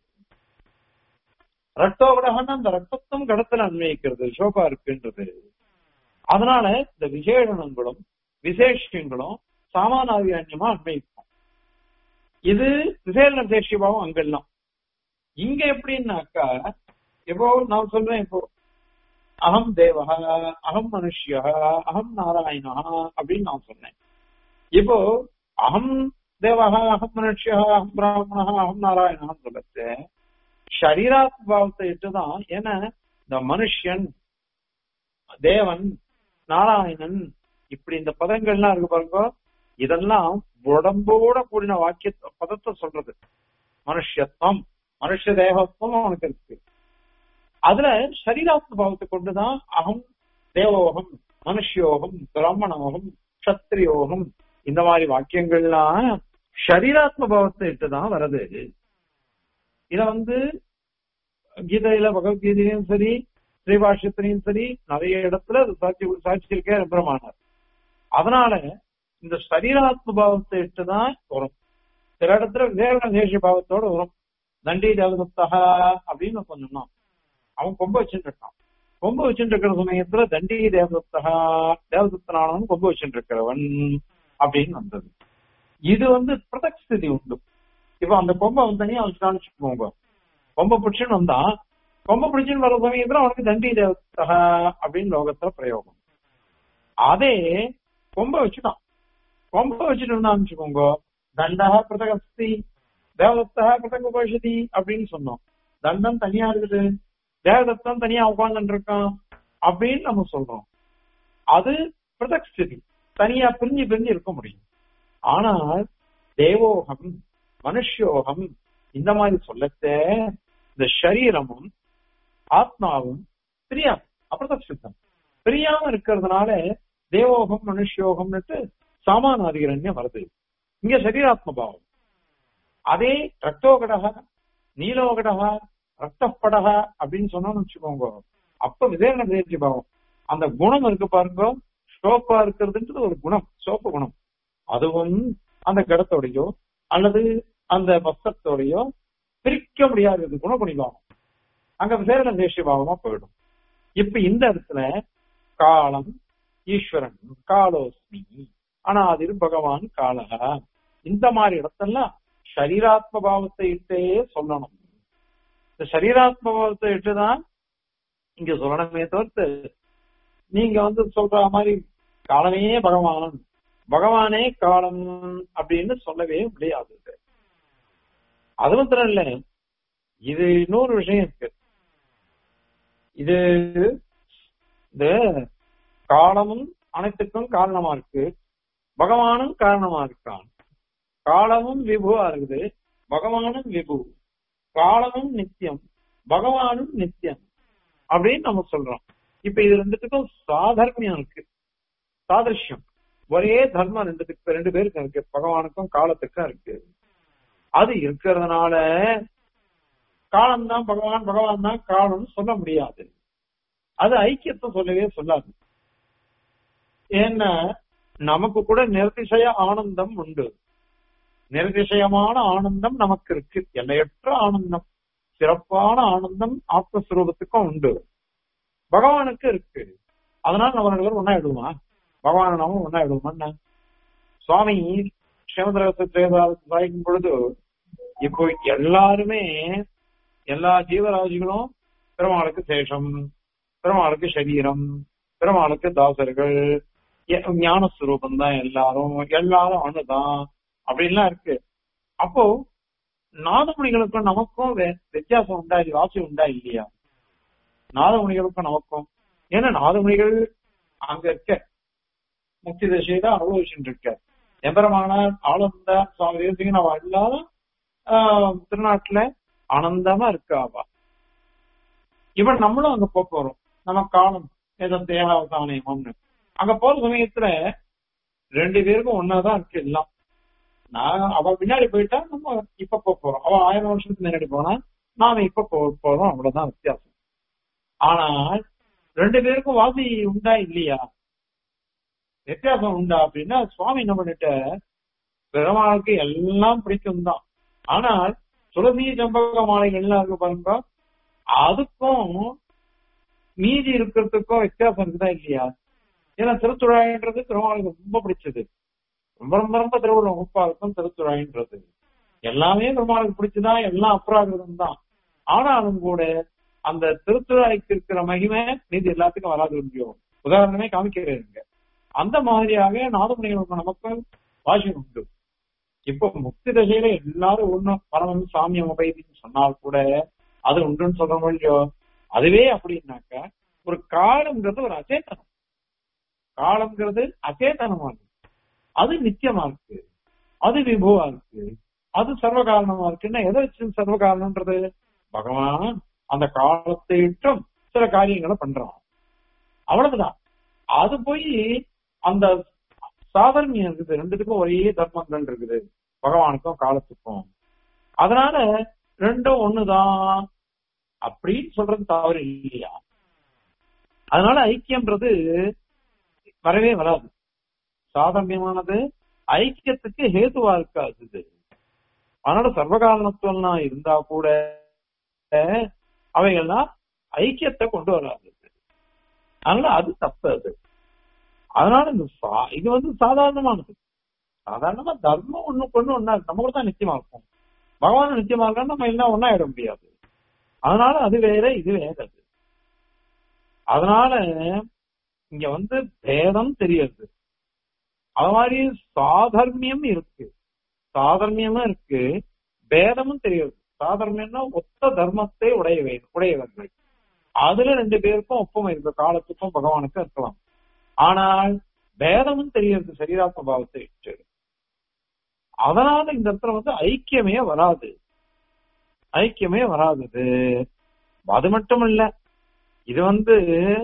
ரத்தோ கடகன்னா அந்த ரத்தத்துவம் கடத்துல அன்வயிக்கிறது சோபா இருக்குன்றது அதனால இந்த விசேஷணங்களும் விசேஷங்களும் சாமானாதிகாரியமா அன்வயிக்கும் இது விசேஷ விசேஷபாவம் அங்கெல்லாம் இங்க எப்படின்னாக்கா இப்போ நான் சொல்றேன் இப்போ அகம் தேவகா அகம் மனுஷ்யா அகம் நாராயணா அப்படின்னு நான் சொன்னேன் இப்போ அகம் தேவகா அகம் மனுஷ்யா அகம் பிராமணா அகம் நாராயணான்னு சொல்லச்சு சரீராத்பாவத்தை இட்டுதான் ஏன்னா இந்த மனுஷன் தேவன் நாராயணன் இப்படி இந்த பதங்கள்லாம் இருக்கு பாருங்க இதெல்லாம் உடம்போட கூடின வாக்கிய பதத்தை சொல்றது மனுஷத்துவம் மனுஷ தேகத்துவம் அவனுக்கு இருக்கு அதுல சரீராத்ம பாவத்தை கொண்டுதான் அகம் தேவோகம் மனுஷயோகம் பிராமணோகம் கத்திரியோகம் இந்த மாதிரி வாக்கியங்கள்லாம் சரீராத்ம பாவத்தை இட்டுதான் வருது இத வந்து கீதையில பகவத்கீதையும் சரி ஸ்ரீபாஷ்யத்திலையும் சரி நிறைய இடத்துல அது சாட்சி சாட்சியிருக்கே பிரமாணர் அதனால இந்த சரீராத்ம பாவத்தை இட்டுதான் வரும் சில இடத்துல விவேகன தேசிய பாவத்தோட வரும் தண்டி தேவதத்தகா அப்படின்னு சொன்னோம் அவன் கொம்ப வச்சுட்டு இருக்கான் கொம்ப வச்சுட்டு இருக்கிற சமயத்துல தண்டி தேவதத்தகா தேவதத்தனானவன் கொம்ப வச்சுட்டு இருக்கிறவன் அப்படின்னு வந்தது இது வந்து பிரதக் ஸ்திதி உண்டு இப்ப அந்த கொம்பை வந்து தனியா வச்சுட்டான்னு வச்சுக்கோங்க கொம்ப பிடிச்சுன்னு வந்தான் கொம்ப பிடிச்சுன்னு வர சமயத்துல அவனுக்கு தண்டி தேவதா அப்படின்னு லோகத்துல பிரயோகம் அதே கொம்ப வச்சுட்டான் கொம்ப வச்சுட்டு இருந்தான்னு வச்சுக்கோங்க தண்டா பிரதகஸ்தி தேவதத்தா பிரதக உபனிஷதி அப்படின்னு சொன்னோம் தண்டம் தனியா இருக்குது தேவதத்தம் தனியா உட்கார்ந்துட்டு இருக்கான் அப்படின்னு நம்ம சொல்றோம் அது பிரதக் ஸ்திதி தனியா பிரிஞ்சு பிரிஞ்சு இருக்க முடியும் ஆனால் தேவோகம் மனுஷயோகம் இந்த மாதிரி சொல்லத்த இந்த சரீரமும் ஆத்மாவும் பிரியாம அப்பிரதக் சித்தம் பிரியாம இருக்கிறதுனால தேவோகம் மனுஷயோகம்னுட்டு சாமானாதிகரண்யம் வருது இங்க சரீராத்ம பாவம் அதே ரத்தோகடக நீலோகடக ரத்தப்படக அப்படின்னு சொன்னோம்னு வச்சுக்கோங்க அப்ப விதேன தேர்ச்சி பாவம் அந்த குணம் இருக்கு பாருங்க சோப்பா இருக்கிறதுன்றது ஒரு குணம் சோப்பு குணம் அதுவும் அந்த கடத்தோடையோ அல்லது அந்த வஸ்திரத்தோடையோ பிரிக்க முடியாதது குணகுணிபாவம் அங்க விசேஷ தேசியபாவமா போயிடும் இப்ப இந்த இடத்துல காலம் ஈஸ்வரன் காலோஸ்மி அனாதிர் பகவான் காலகா இந்த மாதிரி இடத்தெல்லாம் சரீராத்ம பாவத்தை இட்டே சொல்லணும் இந்த சரீராத்ம பாவத்தை இட்டுதான் இங்க சொல்லணுமே தவிர்த்து நீங்க வந்து சொல்ற மாதிரி காலமே பகவான் பகவானே காலம் அப்படின்னு சொல்லவே முடியாது அது மாத்திரம் இல்ல இது இன்னொரு விஷயம் இருக்கு இது இந்த காலமும் அனைத்துக்கும் காரணமா இருக்கு பகவானும் காரணமா இருக்கான் காலமும் விபுவா இருக்குது பகவானும் விபு காலமும் நித்தியம் பகவானும் நித்தியம் அப்படின்னு நம்ம சொல்றோம் இப்ப இது ரெண்டுத்துக்கும் சாதர்மியம் இருக்கு சாதர்ஷியம் ஒரே தர்மம் ரெண்டுத்துக்கு ரெண்டு பேருக்கு இருக்கு பகவானுக்கும் காலத்துக்கும் இருக்கு அது இருக்கிறதுனால காலம்தான் பகவான் பகவான் தான் காலம்னு சொல்ல முடியாது அது ஐக்கியத்தை சொல்லவே சொல்லாது ஏன்னா நமக்கு கூட நிர்திசய ஆனந்தம் உண்டு நிர்திசயமான ஆனந்தம் நமக்கு இருக்கு எல்லையற்ற ஆனந்தம் சிறப்பான ஆனந்தம் ஆத்மஸ்வரூபத்துக்கும் உண்டு பகவானுக்கு இருக்கு அதனால நம்ம ரெண்டு பேரும் ஒன்னா எழுதுமா பகவான நாம ஒன்னா எழுதுமா சுவாமி ஸ்ரீமதரகத்தை சாய்க்கும் பொழுது இப்போ எல்லாருமே எல்லா ஜீவராசிகளும் பெருமாளுக்கு சேஷம் பெருமாளுக்கு சரீரம் பெருமாளுக்கு தாசர்கள் ஞானஸ்வரூபம் தான் எல்லாரும் எல்லாரும் அணுதான் அப்படின்லாம் இருக்கு அப்போ நாதமுனிகளுக்கும் நமக்கும் வித்தியாசம் உண்டா இது வாசி உண்டா இல்லையா நாதமுனிகளுக்கும் நமக்கும் ஏன்னா நாதமுனிகள் அங்க இருக்க முக்தி தசையை தான் அனுபவிச்சுட்டு இருக்க எம்பரமான ஆனந்த சுவாமி தேசிகன் அவ எல்லாரும் திருநாட்டுல ஆனந்தமா இருக்கா அவ இவன் நம்மளும் அங்க போக போறோம் நம்ம காலம் ஏதோ தேகாவதானியம்னு அங்க போற சமயத்துல ரெண்டு பேருக்கும் ஒன்னாதான் இருக்கு எல்லாம் நான் அவ பின்னாடி போயிட்டா நம்ம இப்ப போக போறோம் அவ ஆயிரம் வருஷத்துக்கு முன்னாடி போனா நாம இப்ப போக போறோம் அவ்வளவுதான் வித்தியாசம் ஆனால் ரெண்டு பேருக்கும் வாசி உண்டா இல்லையா வித்தியாசம் உண்டா அப்படின்னா சுவாமி என்ன பண்ணிட்ட பெருமாளுக்கு எல்லாம் பிடிக்கும் தான் ஆனால் துளசி சம்பக மாலைகள் எல்லாம் இருக்கு பாருங்க அதுக்கும் மீதி இருக்கிறதுக்கும் வித்தியாசம் இருக்குதா இல்லையா ஏன்னா திருத்துழாயின்றது பெருமாளுக்கு ரொம்ப பிடிச்சது ரொம்ப ரொம்ப ரொம்ப திருவிழா முப்பா இருக்கும் திருத்துழாயின்றது எல்லாமே பெருமாளுக்கு பிடிச்சதான் எல்லாம் அப்ராகிருதம் தான் ஆனாலும் கூட அந்த திருத்துழாய்க்கு இருக்கிற மகிமை மீதி எல்லாத்துக்கும் வராது முடியும் உதாரணமே காமிக்கிறேங்க அந்த மாதிரியாக நாதமுனிகளுக்கு நமக்கு வாசியம் உண்டு இப்போ முக்தி தசையில எல்லாரும் ஒண்ணும் பரமம் சாமியம் உபயதின்னு சொன்னால் கூட அது உண்டுன்னு சொல்றோம் இல்லையோ அதுவே அப்படின்னாக்க ஒரு காலம்ங்கிறது ஒரு அச்சேதனம் காலம்ங்கிறது அச்சேதனமா இருக்கு அது நித்தியமா இருக்கு அது விபுவா இருக்கு அது சர்வ காரணமா இருக்குன்னா எதை வச்சு சர்வ காரணம்ன்றது பகவான் அந்த காலத்தை இட்டும் சில காரியங்களை பண்றான் அவ்வளவுதான் அது போய் அந்த சாதர்மியம் இருக்குது ரெண்டுத்துக்கும் ஒரே தர்மங்கள் இருக்குது பகவானுக்கும் காலத்துக்கும் அதனால ரெண்டும் ஒண்ணுதான் அப்படின்னு சொல்றது தவறு இல்லையா அதனால ஐக்கியம்ன்றது வரவே வராது சாதர்மியமானது ஐக்கியத்துக்கு ஹேதுவா இருக்காது அதனால சர்வகாரணத்துவம்லாம் இருந்தா கூட அவைகள்லாம் ஐக்கியத்தை கொண்டு வராது அதனால அது தப்பு அது அதனால இந்த சா- இது வந்து சாதாரணமானது சாதாரணமா தர்மம் ஒண்ணு கொண்டு ஒன்னா நம்ம கூட தான் நிச்சயமா இருக்கும் பகவான் நிச்சயமா இருக்கா நம்ம எல்லாம் ஒன்னா ஆயிட முடியாது அதனால அது வேற இது வேற அது அதனால இங்க வந்து பேதம் தெரியுது அது மாதிரி சாதர்மியம் இருக்கு சாதர்மியமும் இருக்கு பேதமும் தெரியுது சாதர்மியம்னா ஒத்த தர்மத்தை உடையவை உடையவர்கள் அதுல ரெண்டு பேருக்கும் ஒப்புமை இருக்கு காலத்துக்கும் பகவானுக்கும் இருக்கலாம் ஆனால் பேதமும் தெரியுது சரீராத்ம பாவத்தை இட்டு அதனால இந்த இடத்துல வந்து ஐக்கியமே வராது ஐக்கியமே வராதது அது மட்டும் இல்ல இது வந்து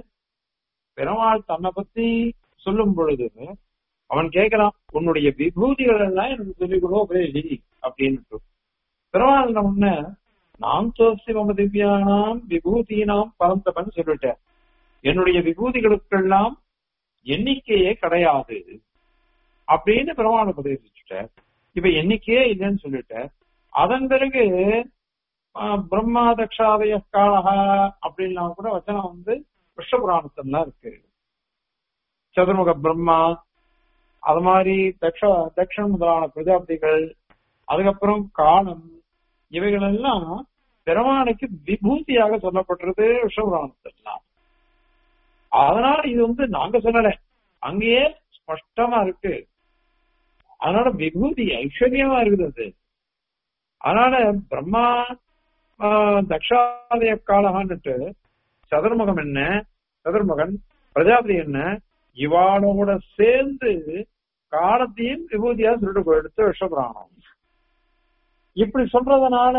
பெருமாள் தன்னை பத்தி சொல்லும் பொழுது அவன் கேட்கலாம் உன்னுடைய விபூதிகள் எல்லாம் எனக்கு சொல்லிக் கொடு உபதேசி அப்படின்னு பெருமாள் முன்ன நாம் தோசி மம திவ்யானாம் விபூதினாம் பரந்தபன் சொல்லிட்டேன் என்னுடைய விபூதிகளுக்கெல்லாம் எண்ணிக்கையே கிடையாது அப்படின்னு பெருமாள் உபதேசிச்சுட்டேன் இப்ப எண்ணிக்கையே இல்லைன்னு சொல்லிட்டேன் அதன் பிறகு ஆஹ், பிரம்மா தக்ஷாதய காலகா அப்படின்லாம் கூட வச்சனம் வந்து விஷ்ண புராணத்துல இருக்கு சதுர்முக பிரம்மா அது மாதிரி தக்ஷ தக்ஷன் முதலான பிரஜாபதிகள் அதுக்கப்புறம் காலம் இவைகள் எல்லாம் பெருமானுக்கு விபூதியாக சொல்லப்பட்டிருக்கு விஷ்ணபுராணத்தெல்லாம் அதனால இது வந்து நாங்க சொல்லல அங்கேயே ஸ்பஷ்டமா இருக்கு அதனால விபூதி ஐஸ்வர்யமா இருக்குது அது அதனால பிரம்மா ஆஹ், தக்ஷாதய காலகான்னுட்டு சதுர்முகம் என்ன சதுர்முகன் பிரஜாபதி என்ன இவாளோட சேர்ந்து காலத்தையும் விபூதியா சொல்லிட்டு போயிடுத்து விஷபுராணம் இப்படி சொல்றதுனால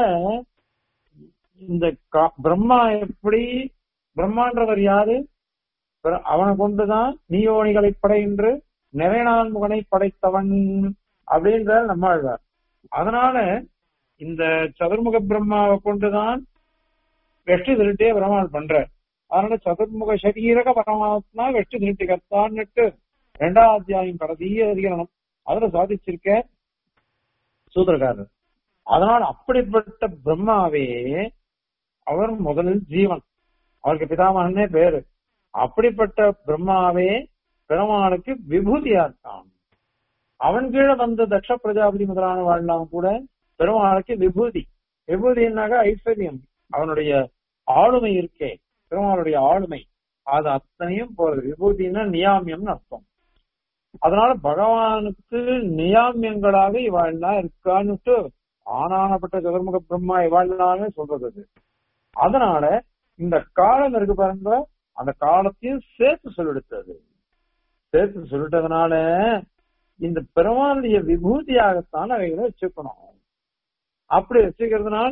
இந்த கா- பிரம்மா எப்படி பிரம்மான்றவர் யாரு பிர- அவனை கொண்டுதான் நீயோனிகளை படையின்று நிறைநாள் முகனை படைத்தவன் அப்படின்ற நம்மாழ்வார் அதனால இந்த சதுர்முக பிரம்மாவை கொண்டுதான் வெற்றி திருட்டே பிரமாள் பண்ற அதனால சதுர்முக சரீரக பரமாத்மா வெற்றி திருட்டி கர்த்தான்னுட்டு ரெண்டாம் அத்தியாயம் கடைசிய அதிகரணம் அதுல சாதிச்சிருக்க சூத்திரக்காரர் அதனால அப்படிப்பட்ட பிரம்மாவே அவர் முதலில் ஜீவன் அவருக்கு பிதாமகனே பேரு அப்படிப்பட்ட பிரம்மாவே பெருமானுக்கு விபூதியா இருக்கான் அவன் கீழே வந்த தக்ஷ பிரஜாபதி முதலான வாழ்லாம் கூட பெருமாளுக்கு விபூதி விபூதினாக ஐஸ்வர்யம் அவனுடைய ஆளுமை இருக்கே பெருமாளுடைய ஆளுமை அது அத்தனையும் போறது விபூதினா நியாமியம்னு அர்த்தம் அதனால பகவானுக்கு நியாமியங்களாக இவாள்லாம் இருக்கான்னுட்டு ஆனானப்பட்ட சதுர்முக பிரம்மா இவாள்லாமே சொல்றது அது. அதனால இந்த காலம் இருக்கு பாருங்க அந்த காலத்தையும் சேர்த்து சொல்லிடுத்தது சேர்த்து சொல்லிட்டதுனால இந்த பெருமாளுடைய விபூதியாகத்தான் அவைகளை வச்சுக்கணும் அப்படி வச்சுக்கிறதுனால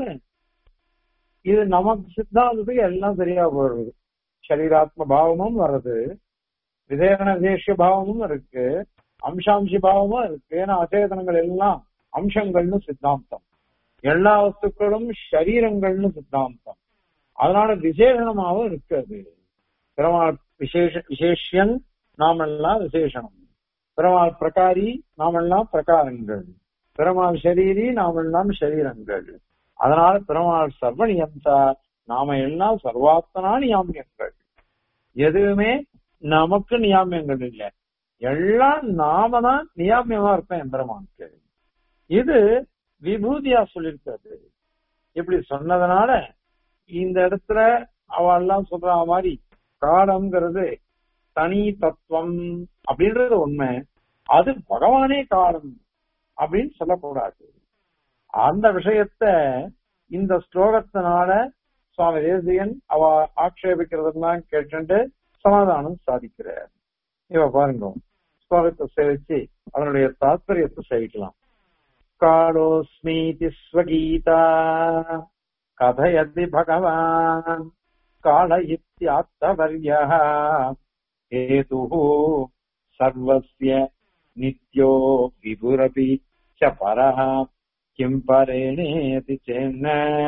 இது நமக்கு சித்தாந்தத்துக்கு எல்லாம் சரியா போடுறது சரீராத்ம பாவமும் வருது விதேகன விசேஷ பாவமும் இருக்கு அம்சாம்சி பாவமும் இருக்கு ஏன்னா அச்சேதனங்கள் எல்லாம் அம்சங்கள்னு சித்தாந்தம் எல்லா வஸ்துக்களும் சரீரங்கள்னு சித்தாந்தம் அதனால விசேஷணமாவும் இருக்கு அது பெருமாள் விசேஷ விசேஷன் நாமெல்லாம் விசேஷணம் பெருமாள் பிரகாரி நாமெல்லாம் பிரகாரங்கள் பெருமாள் ஷரீரி நாமெல்லாம் ஷரீரங்கள் அதனால பெருமாள் சர்வநியம்சா நாம எல்லாம் சர்வாத்தனா நியாமியங்கள் எதுவுமே நமக்கு நியாமியங்கள் இல்லை எல்லாம் நாம தான் நியாமியமா இருப்பேன் எம்பெருமானுக்கு இது விபூதியா சொல்லியிருக்கிறது இப்படி சொன்னதுனால இந்த இடத்துல அவெல்லாம் சொல்ற மாதிரி காலம்ங்கிறது தனி தத்துவம் அப்படின்றது உண்மை அது பகவானே காலம் அப்படின்னு சொல்லக்கூடாது அந்த விஷயத்த இந்த ஸ்லோகத்தினால சுவாமி தேசியன் அவ ஆக்ஷேபிக்கிறதெல்லாம் கேட்டு சமாதானம் சாதிக்கிறார் இவ பாருங்க ஸ்லோகத்தை சேவிச்சு அதனுடைய தாத்பரியத்தை சேவிக்கலாம் காலோஸ்மீதி ஸ்வகீதா கதயதி பகவான் கால இத்தியாத்தவர்யா हेतुः सर्वस्य नित्यो विभुरपि च परः किम् परेणेति चेन्न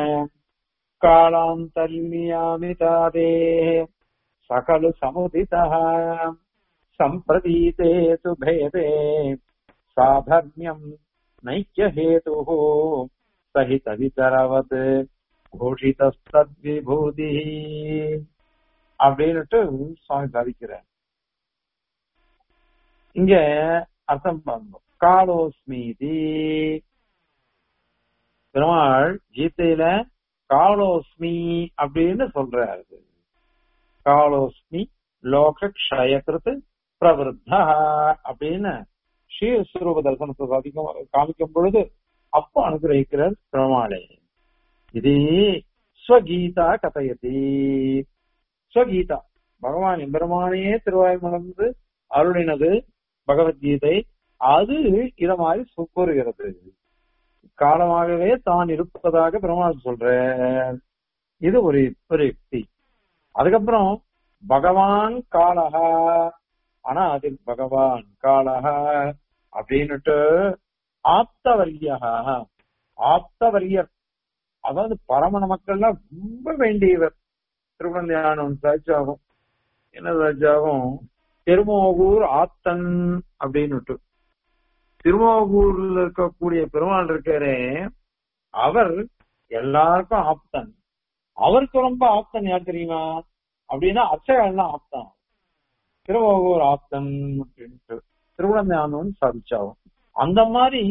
कालान्तर्नियामितादेः सकलु समुदितः सम्प्रतीते तु भेदे साधर्म्यम् नैक्यहेतुः सहितवितरवत् घोषितस्तद्विभूतिः அப்படின்னுட்டு சுவாமி சாதிக்கிறார் இங்க அர்த்தம் பண்ணும் காலோஸ்மீதி பெருமாள் கீதையில காலோஸ்மி அப்படின்னு சொல்றாரு காலோஸ்மி லோக க்ஷயகிருத் பிரவருத்தா அப்படின்னு ஸ்ரீஸ்வரூப தரிசனத்தை சாதிக்கும் காமிக்கும் பொழுது அப்போ அனுகிரகிக்கிறார் பெருமாளே இது ஸ்வகீதா கதையதி ஸ்வகீதா பகவான் எம்பெருமானையே திருவாய் மலர்ந்து அருளினது பகவத்கீதை அது இத மாதிரி கூறுகிறது காலமாகவே தான் இருப்பதாக பெருமாள் சொல்ற இது ஒரு ஒரு யுக்தி அதுக்கப்புறம் பகவான் காலகா ஆனா அதில் பகவான் காலகா அப்படின்னுட்டு ஆப்தவரியா ஆப்தவரியர் அதாவது பரம மக்கள்லாம் ரொம்ப வேண்டியவர் திருக்குழந்தையானம் சாட்சியாகும் என்ன சாட்சியாகும் திருமோகூர் ஆத்தன் அப்படின்னு திருமோகூர்ல இருக்கக்கூடிய பெருமாள் இருக்காரே அவர் எல்லாருக்கும் ஆப்தன் அவருக்கு ரொம்ப ஆப்தன் யார் தெரியுமா அப்படின்னா அச்சகம்லாம் ஆப்தன் திருமோகூர் ஆப்தன் அப்படின்ட்டு திருக்குழந்தையானம் சாதிச்சாகும் அந்த மாதிரி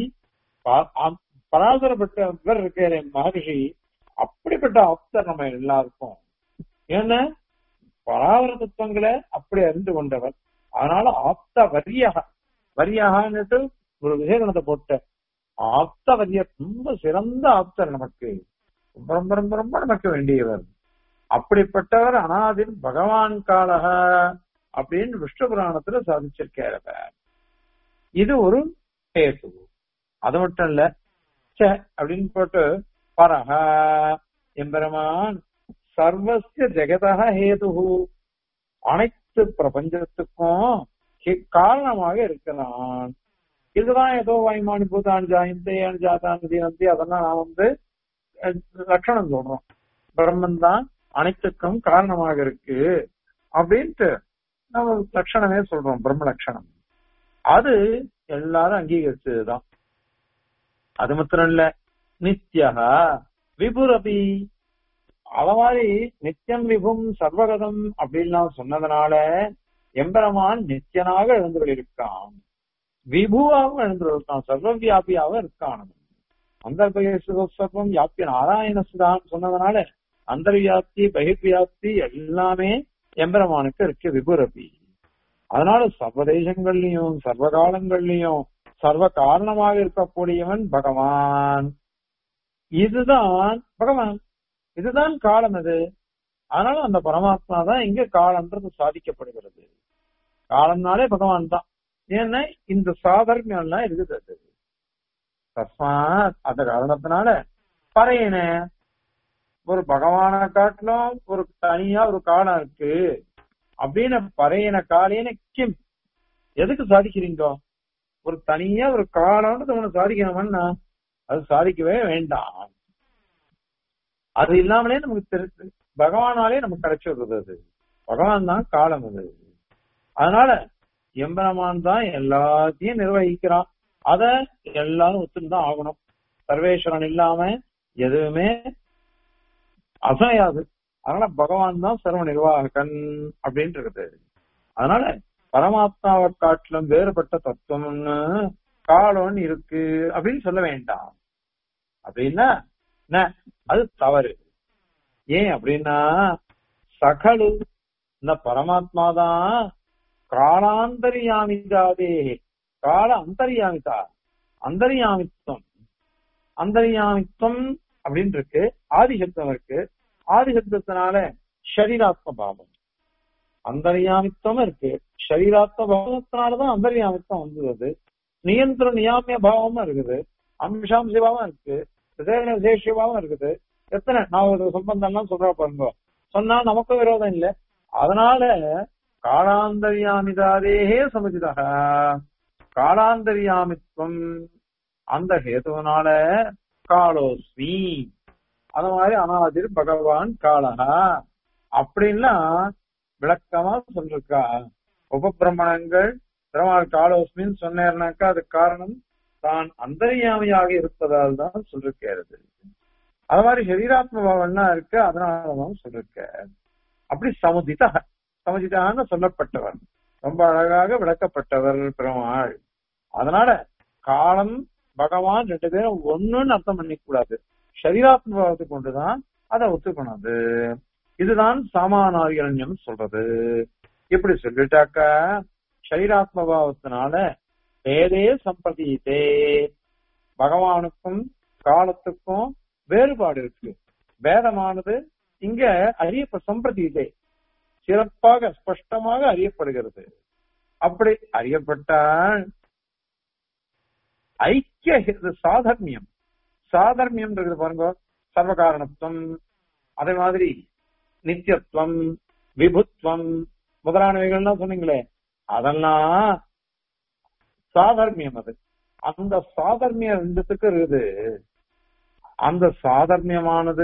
பராசரப்பட்டவர் இருக்கிற மகர்ஷி அப்படிப்பட்ட ஆப்தர் நம்ம எல்லாருக்கும் ஏன்னா பராவர தத்துவங்களை அப்படி அறிந்து கொண்டவர் அதனால ஆப்த வரியாக வரியாகன்னுட்டு ஒரு விசேஷனத்தை போட்ட ஆப்த வரிய ரொம்ப சிறந்த ஆப்தர் நமக்கு ரொம்ப ரொம்ப ரொம்ப ரொம்ப நமக்கு வேண்டியவர் அப்படிப்பட்டவர் அனாதின் பகவான் காலக அப்படின்னு விஷ்ணு புராணத்துல சாதிச்சிருக்காரு இது ஒரு ஹேது அது மட்டும் இல்ல ச அப்படின்னு போட்டு பரஹ எம்பெருமான் சர்வசிய ஜெகதக ஹேது அனைத்து பிரபஞ்சத்துக்கும் காரணமாக இருக்கிறான் இதுதான் ஏதோ வாய்மானி பூதான் ஜாயந்தே ஜாதான் தீனந்தி அதெல்லாம் நான் வந்து லட்சணம் சொல்றோம் பிரம்மன் தான் அனைத்துக்கும் காரணமாக இருக்கு அப்படின்ட்டு நம்ம லட்சணமே சொல்றோம் பிரம்ம லட்சணம் அது எல்லாரும் அங்கீகரிச்சதுதான் அது மாத்திரம் இல்ல நித்யகா விபுரபி அத மாதிரி நித்தியம் விபும் சர்வகதம் அப்படின்லாம் சொன்னதுனால எம்பெருமான் நித்தியனாக எழுந்து இருக்கான் விபுவாகவும் எழுந்து இருக்கான் சர்வவியாபியாக இருக்கான் அந்த யாப்பிய நாராயண சுதான் சொன்னதுனால அந்தர்வியாப்தி பகிர்வியாப்தி எல்லாமே எம்பெருமானுக்கு இருக்கு விபுரபி அதனால சர்வ தேசங்கள்லயும் சர்வ காலங்கள்லயும் சர்வ காரணமாக இருக்கக்கூடியவன் பகவான் இதுதான் பகவான் இதுதான் காலம் அது அதனால அந்த பரமாத்மா தான் இங்க காலம்ன்றது சாதிக்கப்படுகிறது காலம்னாலே பகவான் தான் ஏன்னா இந்த சாதர்மியம் எல்லாம் இருக்குது அது தஸ்மாத் அந்த காரணத்தினால பறையன ஒரு பகவான காட்டிலும் ஒரு தனியா ஒரு காலம் இருக்கு அப்படின்னு பறையன காலேன கிம் எதுக்கு சாதிக்கிறீங்க ஒரு தனியா ஒரு காலம்ன்றது ஒண்ணு சாதிக்கணும்னா அது சாதிக்கவே வேண்டாம் அது இல்லாமலே நமக்கு தெரிஞ்சு பகவானாலே நமக்கு கிடைச்சிடுறது அது பகவான் தான் காலம் அது அதனால எம்பெருமான் தான் எல்லாத்தையும் நிர்வகிக்கிறான் அத எல்லாரும் ஒத்துதான் ஆகணும் சர்வேஸ்வரன் இல்லாம எதுவுமே அசையாது அதனால பகவான் தான் சர்வ நிர்வாகன் அப்படின்ட்டு இருக்குது அதனால பரமாத்மாவை காட்டிலும் வேறுபட்ட தத்துவம்னு காலம்னு இருக்கு அப்படின்னு சொல்ல வேண்டாம் அப்படின்னா அது தவறு ஏன் அப்படின்னா சகலு இந்த பரமாத்மா தான் காலாந்தரியாமிதாதே கால அந்தரியாமிதா அந்தரியாமித்வம் அந்தரியாமித்வம் அப்படின்னு இருக்கு ஆதிசப்தம் இருக்கு ஆதிசப்தத்தினால ஷரீராத்ம பாவம் அந்தர்யாமித்துவம் இருக்கு ஷரீராத்ம பாவத்தினாலதான் அந்தர்யாமித்துவம் வந்தது நியந்திர நியாமிய பாவமும் இருக்குது அம்சாம் சிவாவும் இருக்கு விசேஷ விசேஷியமாவும் இருக்குது எத்தனை நான் ஒரு சம்பந்தம்லாம் சொல்ற பாருங்க சொன்னா நமக்கும் விரோதம் இல்லை அதனால காலாந்தரியாமிதாதேகே சமுதிதக காலாந்தரியாமித்வம் அந்த ஹேதுவனால காலோஸ்மி அந்த மாதிரி அனாதிர் பகவான் காலகா அப்படின்லாம் விளக்கமா சொல்லிருக்கா உபபிரமணங்கள் பெருமாள் காலோஸ்மின்னு சொன்னேன்னாக்கா அது காரணம் தான் அந்தரியாமையாக இருப்பதால் தான் சொல்லிருக்கிறது அது மாதிரி சரீராத்ம பாவம்லாம் இருக்கு அதனாலதான் சொல்லிருக்க அப்படி சமுதிதா சமுதிதான்னு சொல்லப்பட்டவர் ரொம்ப அழகாக விளக்கப்பட்டவர் பெருமாள் அதனால காலம் பகவான் ரெண்டு பேரும் ஒண்ணுன்னு அர்த்தம் பண்ணிக்க கூடாது சரீராத்ம பாவத்தை கொண்டுதான் அதை ஒத்துக்கணும் அது இதுதான் சாமானாரியரண்யம் சொல்றது இப்படி சொல்லிட்டாக்க சரீராத்ம பாவத்தினால வேதே சம்பதித்தே பகவானுக்கும் காலத்துக்கும் வேறுபாடு இருக்கு வேதமானது இங்க அறிய சம்பிரதியிலே சிறப்பாக ஸ்பஷ்டமாக அறியப்படுகிறது அப்படி அறியப்பட்டால் ஐக்கிய இது சாதர்மியம் சாதர்மியம் இருக்குது பாருங்க சர்வகாரணத்துவம் அதே மாதிரி நித்தியத்துவம் விபுத்துவம் முதலானவைகள்லாம் சொன்னீங்களே அதெல்லாம் சாதர்மியம் அது அந்த சாதர்மியம் ரெண்டுத்துக்கு இருக்குது அந்த சாதர்மியமானது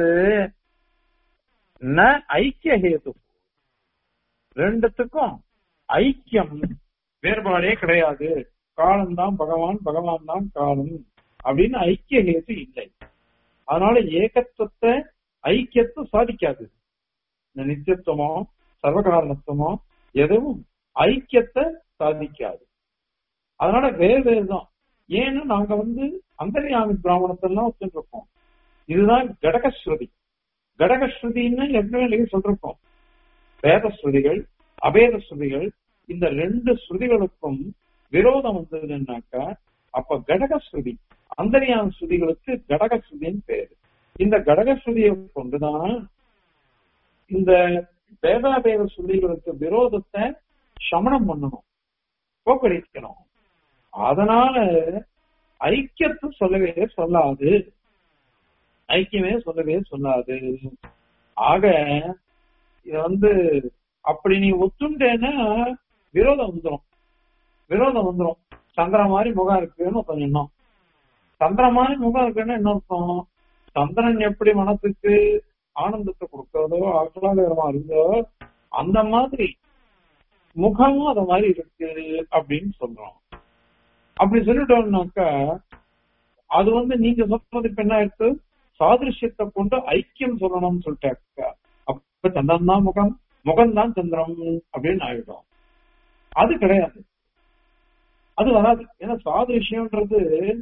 ந ஐக்கிய ஹேது ரெண்டுத்துக்கும் ஐக்கியம் வேறுபாடே கிடையாது காலம்தான் பகவான் பகவான் தான் காலம் அப்படின்னு ஐக்கிய ஹேது இல்லை அதனால ஏகத்துவத்தை ஐக்கியத்தை சாதிக்காது இந்த நித்தியத்துவமோ சர்வகாரணத்துவமோ எதுவும் ஐக்கியத்தை சாதிக்காது அதனால வேறு வேறு தான் ஏன்னா நாங்க வந்து அந்தரியாமி பிராமணத்தெல்லாம் வச்சுருக்கோம் இதுதான் கடகஸ்ருதி கடகஸ்ருதின்னு ஏற்கனவே சொல்லிருக்கோம் வேத ஸ்ருதிகள் அபேத ஸ்ருதிகள் இந்த ரெண்டு ஸ்ருதிகளுக்கும் விரோதம் வந்ததுன்னாக்கா அப்ப கடகஸ்ருதி அந்தரியான ஸ்ருதிகளுக்கு கடகஸ்ருதின்னு பேரு இந்த கடகஸ்ருதியை கொண்டுதான் இந்த வேதாபேத ஸ்ருதிகளுக்கு விரோதத்தை சமணம் பண்ணணும் போக்கடிக்கணும் அதனால ஐக்கியத்தை சொல்லவே சொல்லாது ஐக்கியமே சொல்லவே சொல்லாது ஆக இது வந்து அப்படி நீ ஒத்துண்டேன்னா விரோதம் வந்துடும் விரோதம் வந்துடும் சந்திரன் மாதிரி முகம் இருக்குன்னு கொஞ்சம் எண்ணம் சந்திரன் மாதிரி முகம் இருக்குன்னு என்ன அர்த்தம் சந்திரன் எப்படி மனசுக்கு ஆனந்தத்தை கொடுக்கறதோ ஆஹ்லாதகரமா இருந்தோ அந்த மாதிரி முகமும் அது மாதிரி இருக்கு அப்படின்னு சொல்றோம் அப்படி சொல்லிட்டோம்னாக்கா அது வந்து நீங்க சொல்றது இப்ப என்ன இருக்கு சாதிருஷ்யத்தை கொண்டு ஐக்கியம் சொல்லணும்னு சொல்லிட்டாக்கா அப்ப சந்திரன் தான் முகம் முகம் தான் சந்திரம் அப்படின்னு ஆயிடும் அது கிடையாது அது வராது ஏன்னா சாதிருஷ்யம்ன்றது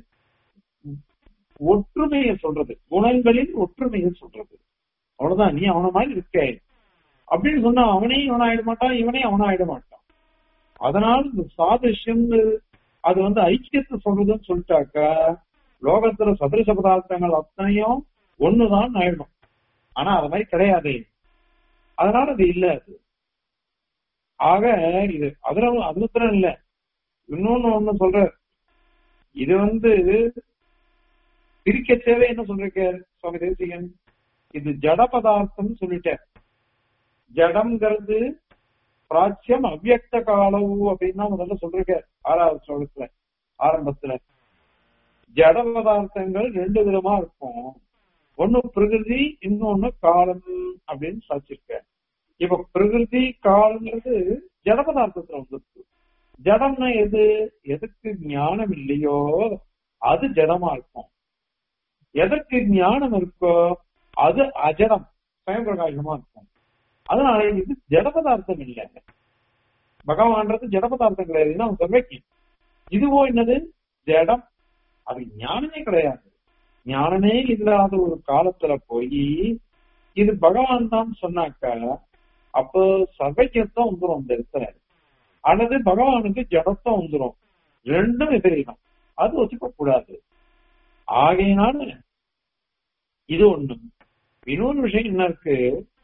ஒற்றுமையை சொல்றது குணங்களின் ஒற்றுமையை சொல்றது அவ்வளவுதான் நீ அவன மாதிரி இருக்க அப்படின்னு சொன்னா அவனே இவன் ஆயிட மாட்டான் இவனே அவன ஆயிட மாட்டான் அதனால இந்த சாதிருஷ்யம் அது வந்து ஐக்கியத்தை சொல்றதுன்னு சொல்லிட்டாக்கா லோகத்துல சதுரச பதார்த்தங்கள் அத்தனையும் ஒண்ணுதான் ஆயிடும் ஆனா அது மாதிரி கிடையாது அதனால அது இல்ல அது ஆக இது அதுல அது மாத்திரம் இல்ல இன்னொன்னு ஒண்ணு சொல்ற இது வந்து பிரிக்க தேவை என்ன சொல்லிருக்காரு சுவாமி தேசிகன் இது ஜட பதார்த்தம் சொல்லிட்டார் ஜடம்ங்கிறது பிராச்சியம் அவ்யக்த காலம் அப்படின்னு முதல்ல சொல்லிருக்கார் ஆறாவது ஸ்லோகத்துல ஆரம்பத்துல ஜட பதார்த்தங்கள் ரெண்டு விதமா இருக்கும் ஒண்ணு பிரகிருதி இன்னொன்னு காலம் அப்படின்னு சாச்சிருக்க இப்ப பிரகிருதி காலங்கிறது ஜட பதார்த்தத்துல வந்துருக்கு ஜடம்னா எது எதுக்கு ஞானம் இல்லையோ அது ஜடமா இருக்கும் எதற்கு ஞானம் இருக்கோ அது அஜடம் சுயம் பிரகாசமா இருக்கும் அதனால இது ஜட பதார்த்தம் இல்லை பகவான்றது ஜட பதார்த்தம் கிடையாது அவன் சொல்லிக்கு இதுவோ என்னது ஜடம் அது ஞானமே கிடையாது ஞானமே இல்லாத ஒரு காலத்துல போய் இது பகவான் தான் சொன்னாக்கா அப்போ சர்வைக்கியத்தான் வந்துடும் அந்த இடத்துல அல்லது பகவானுக்கு ஜடத்தம் வந்துடும் ரெண்டும் விபரீதம் அது ஒத்துக்க கூடாது ஆகையினால இது ஒண்ணு இன்னொரு விஷயம் என்ன இருக்கு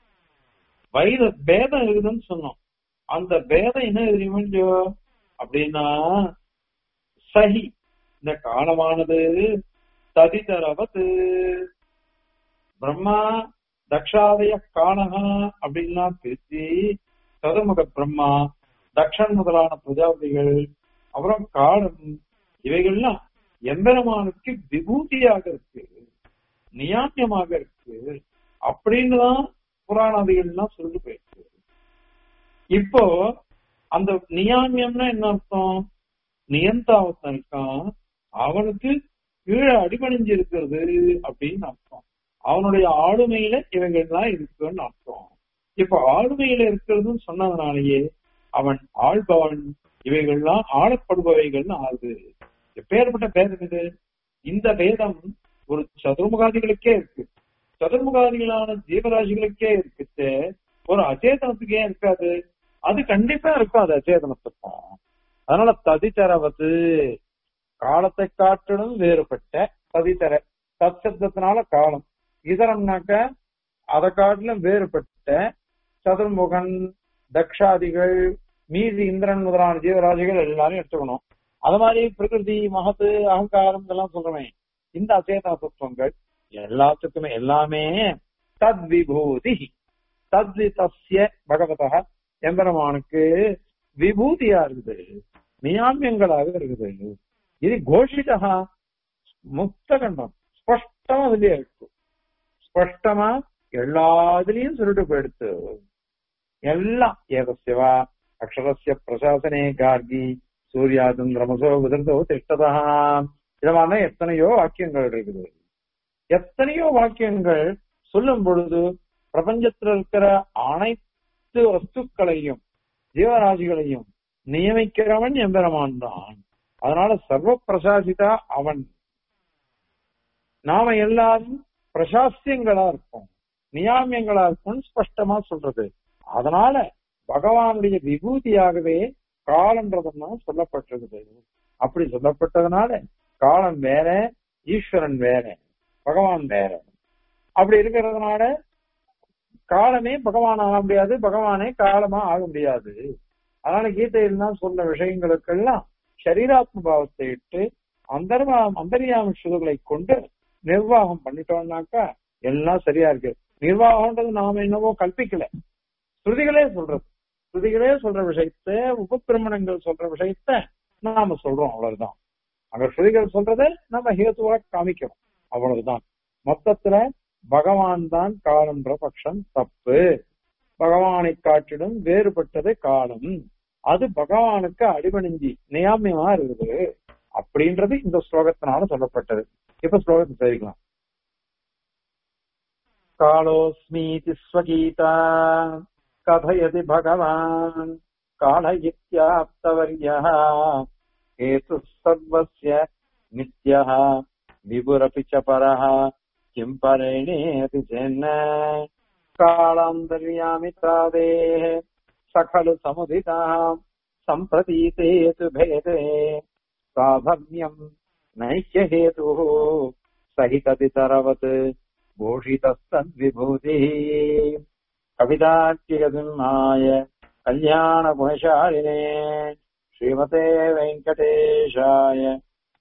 வைர பேதம் இருக்குதுன்னு சொன்னோம் அந்த பேதம் என்ன தெரியுமா இல்லையோ அப்படின்னா சஹி இந்த காலமானது ததிதரவது பிரம்மா தக்ஷாதய காணகா அப்படின்னா பிரிச்சு சதுர்முக பிரம்மா தக்ஷன் முதலான பிரஜாபதிகள் அப்புறம் காலம் இவைகள்லாம் எம்பெருமானுக்கு விபூதியாக இருக்கு நியாமியமாக இருக்கு அப்படின்னு தான் புராணாதிகள்லாம் சொல்லிட்டு போயிருக்கு இப்போ அந்த நியாமியம்னா என்ன அர்த்தம் நியந்தாவத்தன் இருக்கான் அவனுக்கு கீழே அடிபணிஞ்சு இருக்கிறது அப்படின்னு அர்த்தம் அவனுடைய ஆளுமையில இவைகள்லாம் இருக்குன்னு அர்த்தம் இப்ப ஆளுமையில இருக்கிறதுன்னு சொன்னதுனாலேயே அவன் ஆள்பவன் இவைகள்லாம் ஆளப்படுபவைகள்னு ஆகுது எப்பேற்பட்ட பேதம் இது இந்த பேதம் ஒரு சதுர்முகாதிகளுக்கே இருக்கு சதுர்முகாதிகளான ஜீவராசிகளுக்கே இருக்குது ஒரு அச்சேதனத்துக்கு ஏன் இருக்காது அது கண்டிப்பா இருக்கும் அது அச்சேதனத்துக்கும் அதனால ததித்தரவது காலத்தை காட்டிலும் வேறுபட்ட ததித்தர தற்சப்தத்தினால காலம் இதரம்னாக்க அதை காட்டிலும் வேறுபட்ட சதுர்முகன் தக்ஷாதிகள் மீதி இந்திரன் முதலான ஜீவராசிகள் எல்லாரும் எடுத்துக்கணும் அது மாதிரி பிரகிருதி மகத்து அகங்காரம் இதெல்லாம் சொல்றேன் இந்த அச்சேதன தத்துவங்கள் எல்லாத்துக்குமே எல்லாமே தத் விபூதி தத் தஸ்ய பகவதா எம்பெருமானுக்கு விபூதியா இருக்குது நியாமியங்களாக இருக்குது இது கோஷிதா முக்தகண்டம் ஸ்பஷ்டமா அதுலயே இருக்கு ஸ்பஷ்டமா எல்லா இதுலயும் சொல்லிட்டு போயிடுத்து எல்லாம் ஏதசிவா அக்ஷரஸ்ய பிரசாசனே கார்கி சூர்யாதந்திரமசோ விதந்தோ திட்டதா இதமான எத்தனையோ வாக்கியங்கள் இருக்குது எத்தனையோ வாக்கியங்கள் சொல்லும் பொழுது பிரபஞ்சத்தில் இருக்கிற அனைத்து வஸ்துக்களையும் ஜீவராசிகளையும் நியமிக்கிறவன் எம்பெருமான் தான் அதனால சர்வ பிரசாசிதா அவன் நாம எல்லாரும் பிரசாசியங்களா இருப்போம் நியாமியங்களா இருக்கும் ஸ்பஷ்டமா சொல்றது அதனால பகவானுடைய விபூதியாகவே காலன்றதுதான் சொல்லப்பட்டிருக்குது அப்படி சொல்லப்பட்டதுனால காலம் வேற ஈஸ்வரன் வேற பகவான் வேற அப்படி இருக்கிறதுனால காலமே பகவான் ஆக முடியாது பகவானே காலமா ஆக முடியாது அதனால கீதையில் தான் சொன்ன விஷயங்களுக்கெல்லாம் சரீராத்ம பாவத்தை இட்டு அந்தர்வா அந்தரியாம சுதுகளை கொண்டு நிர்வாகம் பண்ணிட்டோம்னாக்கா எல்லாம் சரியா இருக்கு நிர்வாகம்ன்றது நாம என்னவோ கல்பிக்கல ஸ்ருதிகளே சொல்றது ஸ்ருதிகளே சொல்ற விஷயத்த உபபிரமணங்கள் சொல்ற விஷயத்த நாம சொல்றோம் அவ்வளவுதான் அங்க ஸ்ருதிகள் சொல்றத நம்ம ஹேத்துவா காமிக்கிறோம் அவ்வளவுதான் மொத்தத்துல பகவான் தான் காலம்ன்ற பட்சம் தப்பு பகவானை காட்டிடும் வேறுபட்டது காலம் அது பகவானுக்கு அடிபணிஞ்சி நியாமியமா இருக்குது அப்படின்றது இந்த ஸ்லோகத்தினால சொல்லப்பட்டது இப்ப ஸ்லோகத்தை தெரிவிக்கலாம் காலோஸ்மீதி ஸ்வகீதா கதயதி பகவான் கால இத்தியாப்தவர்யः हेतु सर्वस्य नित्यः विभुरपि च परः किं परेणेति चेन्न कालान्तर्यामि तादेः स खलु समुदिताः सम्प्रतीते तु भेदे साधर्म्यम् नैक्यहेतुः सहिततितरवत् भूषितस्तद्विभूतिः कवितार्किकसिंहाय कल्याणगुणशालिने श्रीमते वेङ्कटेशाय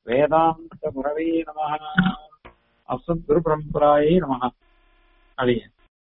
वेदान्तगुरवे नमः अस्मद्गुरुपरम्परायै नमः अलिय